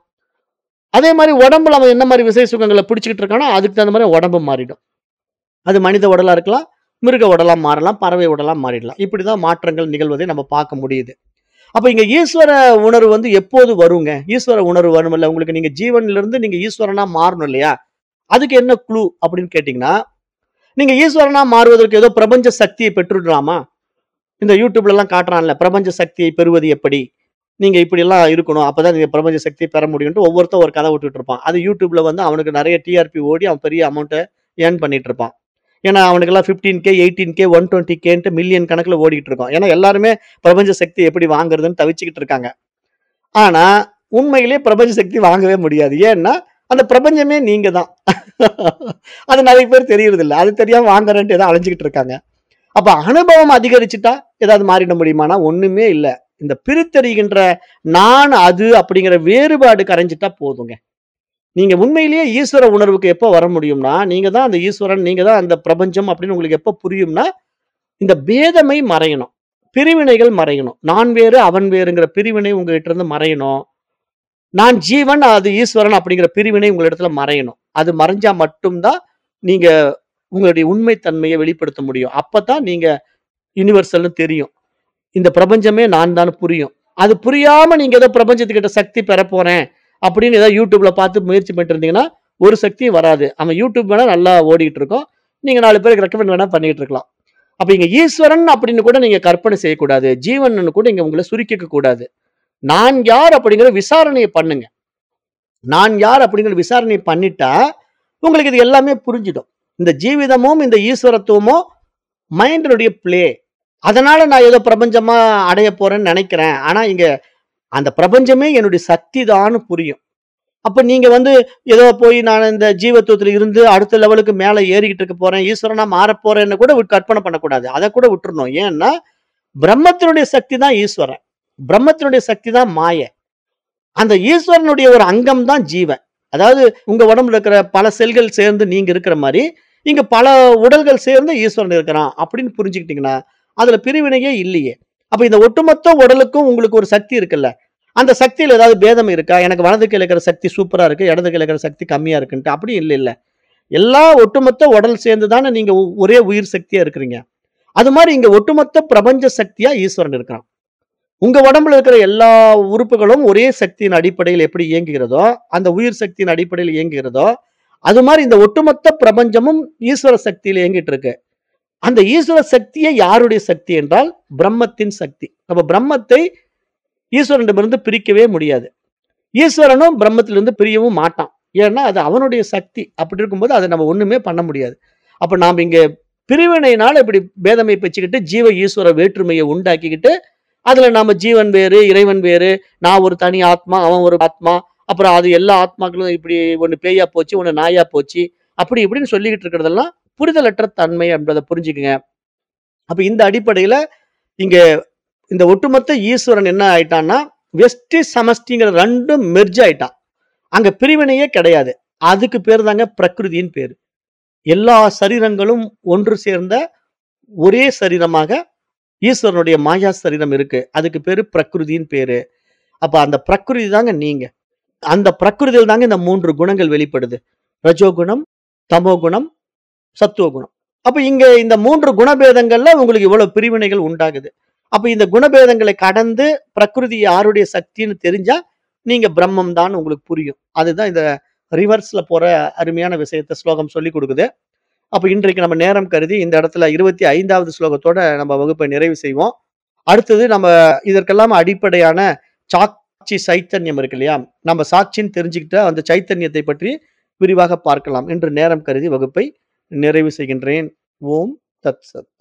அதே மாரி உடம்புல அவன் என்ன மாரி விசை சுகங்கள பிடிச்சுக்கிட்டு இருக்கானோ, அதுக்கு தகுந்த மாரி உடம்பு மாறிடும். அது மனித உடலா இருக்கலாம், மிருக உடலா மாறலாம், பறவை உடலா மாறிடலாம். இப்படிதான் மாற்றங்கள் நிகழ்வதை நம்ம பார்க்க முடியுது. அப்ப இங்க ஈஸ்வர உணர்வு வந்து எப்போது வருங்க? ஈஸ்வர உணர்வு வரும்ல. உங்களுக்கு நீங்க ஜீவனிலிருந்து நீங்க ஈஸ்வரனா மாறணும் இல்லையா? அதுக்கு என்ன க்ளூ அப்படின்னு கேட்டீங்கன்னா, நீங்க ஈஸ்வரனா மாறுவதற்கு ஏதோ பிரபஞ்ச சக்தியை பெற்றுடலாமா? இந்த YouTubeலலாம் காட்டுறான்ல, பிரபஞ்ச சக்தியை பெறுவது எப்படி? நீங்க இப்படியெல்லாம் இருக்கணும். அப்பதான் நீங்க பிரபஞ்ச சக்தியை பெற முடியும்ன்ட்டு ஒவ்வொருத்தன் ஒரு கதை விட்டுட்டு இருப்பான். அது YouTubeல வந்து அவனுக்கு நெறைய டிஆர்பி ஓடி அவன் பெரிய அமௌண்ட்ட ஏர்ன் பண்ணிட்டு இருப்பான். ஏன்னா அவனுக்கெல்லாம் 15K, 18K, 120Kன்ட்டு மில்லியன் கணக்குல ஓடிட்டு இருக்கும். ஏன்னா எல்லாருமே பிரபஞ்ச சக்தி எப்படி வாங்குறதுன்னு தவிச்சுக்கிட்டு இருக்காங்க. ஆனா, உண்மையிலேயே பிரபஞ்ச சக்தி வாங்கவே முடியாது. ஏன்னா, அந்த பிரபஞ்சமே நீங்க தான். அது நெறைய பேர் தெரியறதில்ல. அது தெரியாம வாங்குறேன்ட்டு ஏதோ அலைஞ்சுகிட்டு இருக்காங்க. அப்ப அனுபவம் அதிகரிச்சுட்டா ஏதாவது மாறிட முடியுமான்னா, ஒண்ணுமே இல்ல. இந்த பிரித்தறிகின்ற நான், அது அப்படிங்கிற வேறுபாடு கரைஞ்சிட்டா போதுங்க. நீங்க உண்மையிலேயே ஈஸ்வர உணர்வுக்கு எப்ப வர முடியும்னா, நீங்க தான் அந்த ஈஸ்வரன், நீங்க தான் அந்த பிரபஞ்சம் அப்படின்னு உங்களுக்கு எப்ப புரியும்னா, இந்த பேதமை மறையணும். பிரிவினைகள் மறையணும். நான் வேறு, அவன் வேறுங்கிற பிரிவினை உங்ககிட்ட இருந்து மறையணும். நான் ஜீவன், அது ஈஸ்வரன் அப்படிங்கிற பிரிவினை உங்களிடத்துல மறையணும். அது மறைஞ்சா மட்டும் தான் நீங்க உங்களுடைய உண்மை தன்மைய வெளிப்படுத்த முடியும். அப்பதான் நீங்க யுனிவர்சல்னு தெரியும். இந்த பிரபஞ்சமே நான் தான்னு புரியும். அது புரியாம நீங்க ஏதோ பிரபஞ்சத்துக்கிட்ட சக்தி பெறப் போறேன் அப்படின்னு ஏதோ YouTubeல பார்த்து முயற்சி பண்ணிட்டு இருந்தீங்கன்னா, ஒரு சக்தியும் வராது. அவன் YouTube வேணா நல்லா ஓடிட்டு இருக்கும். நீங்க 4 பேருக்கு ரெக்கமெண்ட் வேணா பண்ணிட்டு இருக்கலாம். அப்ப இங்க ஈஸ்வரன் அப்படின்னு கூட நீங்க கற்பனை செய்யக்கூடாது. ஜீவன்னு கூட இங்க உங்கள சுருக்கிக்க கூடாது. நான் யார் அப்படிங்கிற விசாரணைய பண்ணுங்க. நான் யார் அப்படிங்கிற விசாரணை பண்ணிட்டா, உங்களுக்கு இது எல்லாமே புரிஞ்சிடும். இந்த ஜீவிதமும், இந்த ஈஸ்வரத்துவமும் மைண்டினுடைய பிளே. அதனால நான் ஏதோ பிரபஞ்சமா அடையப் போறேன்னு நெனைக்கிறேன். ஆனா இங்க அந்த பிரபஞ்சமே என்னுடைய சக்தி தான்னு புரியும். அப்ப நீங்க வந்து ஏதோ போய் நான் இந்த ஜீவத்துவத்துல இருந்து அடுத்த லெவலுக்கு மேல ஏறிக்கிட்டு இருக்க போறேன். ஈஸ்வரனா மாறப் போறேன்னு கூட விட் கற்பனை பண்ணக்கூடாது. அத கூட விட்டுறணும். ஏன்னா, பிரம்மத்தினுடைய சக்தி தான் ஈஸ்வரன். பிரம்மத்தினுடைய சக்தி தான் மாய. அந்த ஈஸ்வரனுடைய ஒரு அங்கம் தான் ஜீவன். அதாவது உங்க உடம்புல இருக்கிற பல செல்கள் சேர்ந்து நீங்க இருக்கிற மாரி, இங்க பல உடல்கள் சேர்ந்து ஈஸ்வரன் இருக்கிறான் அப்படின்னு புரிஞ்சுக்கிட்டீங்கன்னா, அதுல பிரிவினையே இல்லையே. அப்ப இந்த ஒட்டுமொத்த உடலுக்கும் உங்களுக்கு ஒரு சக்தி இருக்குல்ல. அந்த சக்தியில ஏதாவது பேதம் இருக்கா? எனக்கு வலது கையில இருக்கிற சக்தி சூப்பரா இருக்கு. இடது கையில இருக்கிற சக்தி கம்மியா இருக்குன்ட்டு. அப்படி இல்லைல்ல. எல்லா ஒட்டுமொத்த உடல் சேர்ந்து தானே நீங்க ஒ ஒரே உயிர் சக்தியா இருக்கிறீங்க. அது மாரி இங்க ஒட்டுமொத்த பிரபஞ்ச சக்தியா ஈஸ்வரன் இருக்கிறான். உங்க உடம்புல இருக்கிற எல்லா உறுப்புகளும் ஒரே சக்தியின் அடிப்படையில் எப்படி இயங்குகிறதோ, அந்த உயிர் சக்தியின் அடிப்படையில் இயங்குகிறதோ, அது மாரி இந்த ஒட்டுமொத்த பிரபஞ்சமும் ஈஸ்வர சக்தியில இயங்கிட்டு இருக்கு. அந்த ஈஸ்வர சக்தியே யாருடைய சக்தி என்றால், பிரம்மத்தின் சக்தி. அப்ப பிரம்மத்தை ஈஸ்வரனிடமிருந்து பிரிக்கவே முடியாது. ஈஸ்வரனும் பிரம்மத்திலிருந்து பிரியவும் மாட்டான். ஏன்னா, அது அவனுடைய சக்தி. அப்படி இருக்கும்போது அத நம்ம ஒண்ணுமே பண்ண முடியாது. அப்ப நாம இங்க பிரிவினையினால இப்படி பேதமை வச்சுக்கிட்டு, ஜீவ ஈஸ்வர வேற்றுமைய உண்டாக்கிக்கிட்டு, அதுல நாம ஜீவன் வேறு, இறைவன் வேறு, நான் ஒரு தனி ஆத்மா, அவன் ஒரு ஆத்மா, அப்புறம் அது எல்லா ஆத்மாக்களும் இப்படி ஒண்ணு பேயா போச்சு, ஒண்ணு நாயா போச்சு, அப்படி இப்படின்னு சொல்லிக்கிட்டு இருக்கிறதெல்லாம் புரிதலற்ற தன்மை என்பத புரிஞ்சுக்கங்க. அப்ப இந்த அடிப்படையில இங்க இந்த ஒட்டுமொத்த ஈஸ்வரன் என்ன ஆயிட்டான்னா, வெஷ்டி, சமஷ்டிங்கிற 2ம் மெர்ஜ் ஆயிட்டான். அங்க பிரிவினையே கிடையாது. அதுக்கு பேரு தாங்க பிரகிருதின்னு பேரு. எல்லா சரீரங்களும் ஒன்று சேர்ந்த ஒரே சரீரமாக ஈஸ்வரனுடைய மாயா சரீரம் இருக்கு. அதுக்கு பேரு பிரகிருதின்னு பேரு. அப்ப அந்த பிரகிருதி தாங்க நீங்க. அந்த பிரகிருதியில தாங்க இந்த 3 குணங்கள் வெளிப்படுது. ரஜோகுணம், தமோகுணம், சத்துவகுணம். அப்ப இங்க இந்த 3 குணபேதங்கள்ல உங்களுக்கு இவ்வளவு பிரிவினைகள் உண்டாகுது. அப்ப இந்த குணபேதங்களை கடந்து பிரகிருதி யாருடைய சக்தின்னு தெரிஞ்சா, நீங்க பிரம்மம் தான்னு உங்களுக்கு புரியும். அதுதான் இந்த ரிவர்ஸ்ல போற அருமையான விஷயத்த ஸ்லோகம் சொல்லிக் குடுக்குது. அப்ப இன்றைக்கு நம்ம நேரம் கருதி இந்த இடத்துல 25வது ஸ்லோகத்தோட நம்ம வகுப்பை நிறைவு செய்வோம். அடுத்தது நம்ம இதற்கெல்லாம் அடிப்படையான சாட்சி சைத்தன்யம் இருக்கு இல்லையா? நம்ம சாட்சின்னு தெரிஞ்சுக்கிட்ட அந்த சைத்தன்யத்தை பற்றி விரிவாக பார்க்கலாம். என்று நேரம் கருதி வகுப்பை நிறைவு செய்கின்றேன். ஓம் தத் சத்.